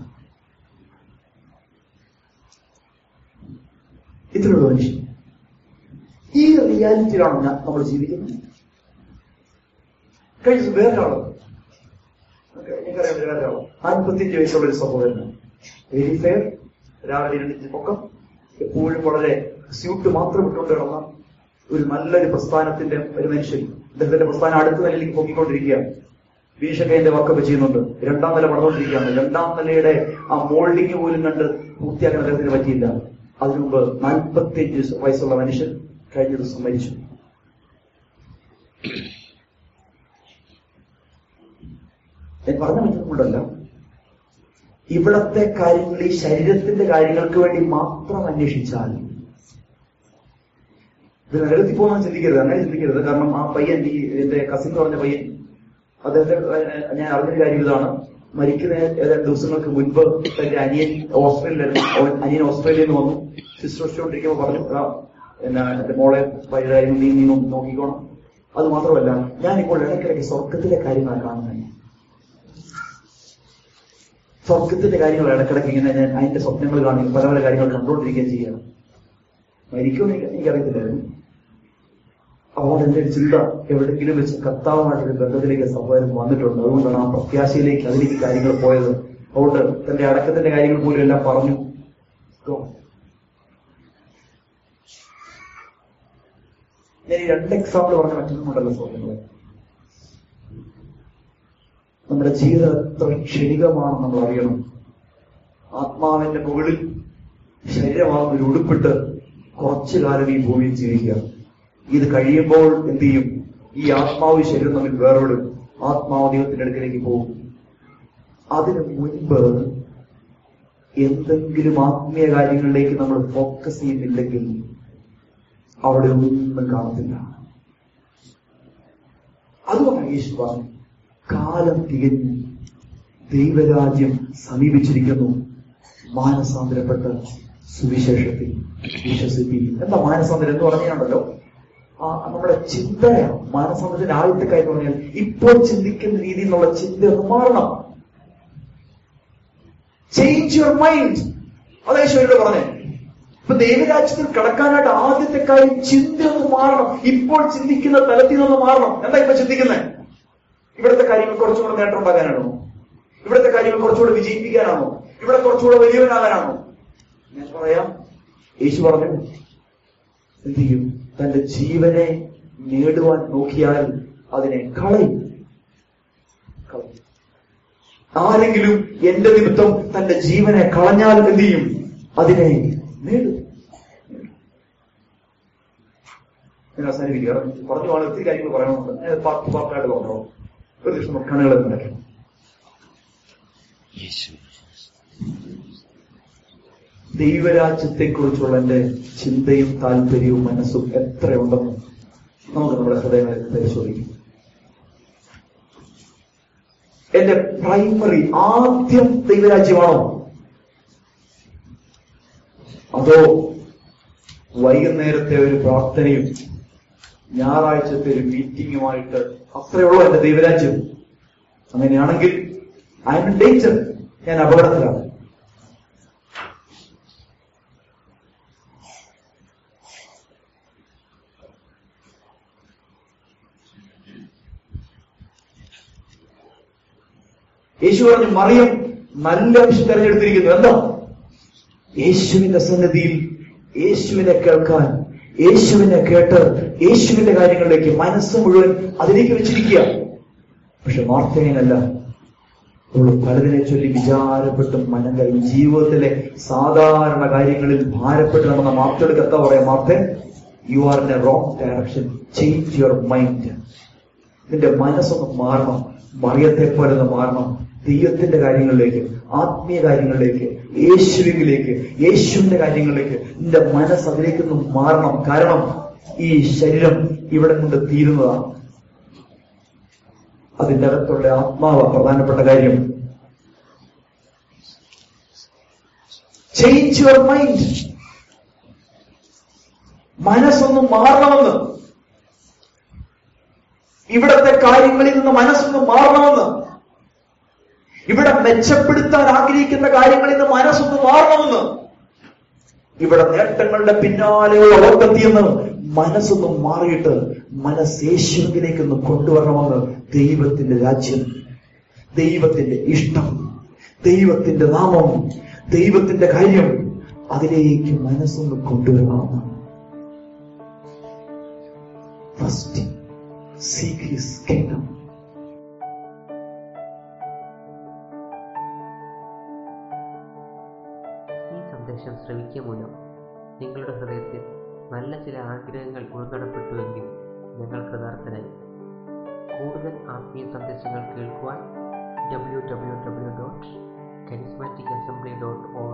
ഇത്രയുള്ള മനുഷ്യൻ ഈ റിയാലിറ്റിയിലാണ് ഞാൻ നമ്മൾ ജീവിക്കുന്നത് കഴിഞ്ഞ ദിവസം വേറൊരാള് എനിക്കറിയാം വേറൊരാള് നാൽപ്പത്തിയഞ്ച് വയസ്സുള്ള ഒരു സഹോദരനാണ് വെരി ഫെയർ രാവിലെ എഴുന്നേറ്റ് പൊക്കം എപ്പോഴും വളരെ സ്യൂട്ട് മാത്രം ഇട്ടുകൊണ്ട് കിടന്ന ഒരു നല്ലൊരു പ്രസ്ഥാനത്തിന്റെ ഒരു മനുഷ്യൻ അദ്ദേഹത്തിന്റെ പ്രസ്ഥാനം അടുത്ത നിലയിലേക്ക് പൊക്കിക്കൊണ്ടിരിക്കുകയാണ് ബീഷൊക്കെ എന്റെ വർക്കൊക്കെ ചെയ്യുന്നുണ്ട് രണ്ടാം നില പടന്നുകൊണ്ടിരിക്കുകയാണ് രണ്ടാം നിലയുടെ ആ മോൾഡിങ് പോലും കണ്ട് പൂർത്തിയാക്കാൻ അദ്ദേഹത്തിന് പറ്റിയില്ല അതിനു മുമ്പ് നാൽപ്പത്തിയഞ്ച് വയസ്സുള്ള മനുഷ്യൻ കഴിഞ്ഞ ദിവസം മരിച്ചു ഞാൻ പറഞ്ഞ പറ്റുന്നുണ്ടല്ല ഇവിടത്തെ കാര്യങ്ങൾ ഈ ശരീരത്തിന്റെ കാര്യങ്ങൾക്ക് വേണ്ടി മാത്രം അന്വേഷിച്ചാൽ ഇത് നരകത്തിൽ പോകുന്ന ചിന്തിക്കരുത് അങ്ങനെ ചിന്തിക്കരുത് കാരണം ആ പയ്യൻ ഈ എന്റെ കസിൻ പറഞ്ഞ പയ്യൻ അദ്ദേഹത്തെ ഏഹ്, ഞാൻ അറിഞ്ഞൊരു കാര്യം ഇതാണ് മരിക്കുന്ന ഏതാണ്ട് ദിവസങ്ങൾക്ക് മുൻപ് തന്റെ അനിയൻ ഓസ്ട്രേലിയയിലായിരുന്നു അവൻ അനിയൻ ഓസ്ട്രേലിയയിൽ നിന്ന് വന്നു ശുശ്രൂഷിച്ചുകൊണ്ടിരിക്കുമ്പോൾ പറഞ്ഞു "എടാ, എന്നാ എന്റെ മോളെ പഴയ കാര്യം നീ നീ നോ- നോക്കിക്കോണം അത് മാത്രമല്ല ഞാനിപ്പോൾ ഇടയ്ക്കിടയ്ക്ക് സ്വർഗത്തിലെ കാര്യങ്ങളാണ് കാണുന്നത് സ്വർഗത്തിന്റെ കാര്യങ്ങൾ ഇടയ്ക്കിടയ്ക്ക് ഇങ്ങനെ ഞാൻ അതിന്റെ സ്വപ്നങ്ങൾ കാണുകയും പല പല കാര്യങ്ങൾ കണ്ടുകൊണ്ടിരിക്കുകയും ചെയ്യണം മരിക്കുമെന്ന് എനിക്ക് എനിക്കറിയത്തില്ലായിരുന്നു അപ്പോൾ എന്റെ ഒരു ചിന്ത എവിടെയെങ്കിലും വെച്ച് കർത്താവുമായിട്ടൊരു ബന്ധത്തിലേക്ക് സഹോദരൻ വന്നിട്ടുണ്ട് അതുകൊണ്ടാണ് ആ പ്രത്യാശയിലേക്ക് അതിലേക്ക് കാര്യങ്ങൾ പോയത് അതുകൊണ്ട് തന്റെ അടക്കത്തിന്റെ കാര്യങ്ങൾ പോലും എല്ലാം പറഞ്ഞു Go. ഞാൻ ഈ രണ്ട് എക്സാമ്പിൾ പറഞ്ഞ മറ്റൊന്നുമുണ്ടല്ലോ സഹോദരങ്ങളെ നമ്മുടെ ജീവിതം എത്ര ക്ഷണികമാണെന്ന് നമ്മൾ അറിയണം ആത്മാവിന്റെ മുകളിൽ ശരീരമാകുന്ന ഒരു ഉടുപ്പിട്ട് കുറച്ചു കാലം ഈ ഭൂമിയിൽ ജീവിക്കുക ഇത് കഴിയുമ്പോൾ എന്ത് ചെയ്യും ഈ ആത്മാവ് ശരീരം തമ്മിൽ വേറോടും ആത്മാവ് ദൈവത്തിന്റെ അടുക്കലേക്ക് പോകും അതിനു മുൻപ് എന്തെങ്കിലും ആത്മീയ കാര്യങ്ങളിലേക്ക് നമ്മൾ ഫോക്കസ് ചെയ്യുന്നില്ലെങ്കിൽ അവിടെ ഒന്നും കാണത്തില്ല അതുകൊണ്ടാണ് യേശു പറഞ്ഞു കാലം തികഞ്ഞു ദൈവരാജ്യം സമീപിച്ചിരിക്കുന്നു മാനസാന്തരപ്പെട്ട് സുവിശേഷത്തിൽ വിശ്വസിപ്പിക്കും എന്താ മാനസാന്തരം എന്ന് പറഞ്ഞാണല്ലോ ആ നമ്മുടെ ചിന്തയാണ് മാനസാന്തരത്തിന്റെ ആദ്യത്തെ കാര്യം എന്ന് പറഞ്ഞാൽ ഇപ്പോൾ ചിന്തിക്കുന്ന രീതിയിലുള്ള ചിന്ത ഒന്ന് മാറണം ചേഞ്ച് യുവർ മൈൻഡ് അതാ ഈശോയോട് പറഞ്ഞേ ഇപ്പൊ ദൈവരാജ്യത്തിൽ കടക്കാനായിട്ട് ആദ്യത്തെ കാര്യം ചിന്ത ഒന്ന് മാറണം ഇപ്പോൾ ചിന്തിക്കുന്ന തലത്തിൽ നിന്ന് മാറണം എന്താ ഇപ്പൊ ചിന്തിക്കുന്നത് ഇവിടുത്തെ കാര്യങ്ങൾ കുറച്ചുകൂടെ നേട്ടം ഉണ്ടാക്കാനാണോ ഇവിടുത്തെ കാര്യങ്ങൾ കുറച്ചുകൂടെ വിജയിപ്പിക്കാനാണോ ഇവിടെ കുറച്ചുകൂടെ വലിയവനാകാനാണോ ഞാൻ പറയാം യേശു പറഞ്ഞു എന്ത് ചെയ്യും തന്റെ ജീവനെ നേടുവാൻ നോക്കിയാൽ അതിനെ കളയും കളയും ആരെങ്കിലും എന്റെ നിമിത്തം തന്റെ ജീവനെ കളഞ്ഞാൽ എന്ത് ചെയ്യും അതിനെ നേടും ഞാൻ അവസാനിപ്പിക്കുക പറഞ്ഞു പോകാൻ ഒത്തിരി കാര്യങ്ങൾ പറയണമെന്നുണ്ട് ഞാൻ പാർട്ട് പാർട്ടായിട്ട് പറഞ്ഞോ ഒരു നിമിഷം കണ്ണുകളെ നിലയ്ക്കണം യേശു ദൈവരാജ്യത്തെക്കുറിച്ചുള്ള എന്റെ ചിന്തയും താല്പര്യവും മനസ്സും എത്രയുണ്ടെന്ന് നമുക്ക് നമ്മുടെ ഹൃദയങ്ങളിൽ പരിശോധിക്കാം എന്റെ പ്രൈമറി ആദ്യം ദൈവരാജ്യമാണോ അതോ വൈകുന്നേരത്തെ ഒരു പ്രാർത്ഥനയും ഞായറാഴ്ചത്തെ ഒരു മീറ്റിംഗുമായിട്ട് അത്രയുള്ളൂ എന്റെ ദൈവരാജ്യം അങ്ങനെയാണെങ്കിൽ ഐ എം ഡേഞ്ചർ ഞാൻ അപകടത്തിലാണ് യേശു പറഞ്ഞു മറിയം നല്ല അംശം തെരഞ്ഞെടുത്തിരിക്കുന്നു എന്താ യേശുവിന്റെ സന്നിധിയിൽ യേശുവിനെ കേൾക്കാൻ യേശുവിനെ കേട്ട് യേശുവിന്റെ കാര്യങ്ങളിലേക്ക് മനസ്സ് മുഴുവൻ അതിലേക്ക് വെച്ചിരിക്കുക പക്ഷെ വാർത്തയനല്ല അവൾ പലതിനെ ചൊല്ലി വിചാരപ്പെട്ടും മനം കഴിയും ജീവിതത്തിലെ സാധാരണ കാര്യങ്ങളിൽ ഭാരപ്പെട്ട് നടന്ന മാർത്തയുടെ കഥ പറയാം മാർത്തെ you are in a wrong direction change your mind നിന്റെ മനസ്സൊന്ന് മാറണം മറിയത്തെ പോലെ ഒന്ന് മാറണം ദൈവത്തിന്റെ കാര്യങ്ങളിലേക്ക് ആത്മീയ കാര്യങ്ങളിലേക്ക് യേശുവിലേക്ക് യേശുവിന്റെ കാര്യങ്ങളിലേക്ക് നിന്റെ മനസ്സ് അതിലേക്കൊന്ന് മാറണം കാരണം ഈ ശരീരം ഇവിടെ കൊണ്ട് തീരുന്നതാണ് അതിന്റെ അകത്തുള്ള ആത്മാവ് പ്രധാനപ്പെട്ട കാര്യം ചേഞ്ച് യുവർ മൈൻഡ് മനസ്സൊന്ന് മാറണമെന്ന് ഇവിടത്തെ കാര്യങ്ങളിൽ നിന്ന് മനസ്സൊന്ന് മാറണമെന്ന് ഇവിടെ മെച്ചപ്പെടുത്താൻ ആഗ്രഹിക്കുന്ന കാര്യങ്ങളിൽ നിന്ന് മനസ്സൊന്ന് മാറണമെന്ന് ഇവിടെ നേട്ടങ്ങളുടെ പിന്നാലെയുള്ള ഓട്ടത്തിയെന്ന് മനസ്സൊന്ന് മാറിയിട്ട് മനസ്സ് യേശുവിലേക്കൊന്ന് കൊണ്ടുവരണമെന്ന് ദൈവത്തിന്റെ രാജ്യം ദൈവത്തിന്റെ ഇഷ്ടം ദൈവത്തിന്റെ നാമം ദൈവത്തിന്റെ കാര്യം അതിലേക്ക് മനസ്സൊന്ന് കൊണ്ടുവരണമെന്ന് ഫസ്റ്റ് സീക്ക് ഹിസ് കിങ്ഡം സന്ദേശം ശ്രവിക്കുക മൂലം നിങ്ങളുടെ ഹൃദയത്തിൽ നല്ല ചില ആഗ്രഹങ്ങൾ ഉൾനടപ്പെട്ടുവെങ്കിൽ ഞങ്ങൾ കൃതാർത്ഥനായി കൂടുതൽ ആത്മീയ സന്ദേശങ്ങൾ കേൾക്കുവാൻ W W W dot charismatic assembly dot O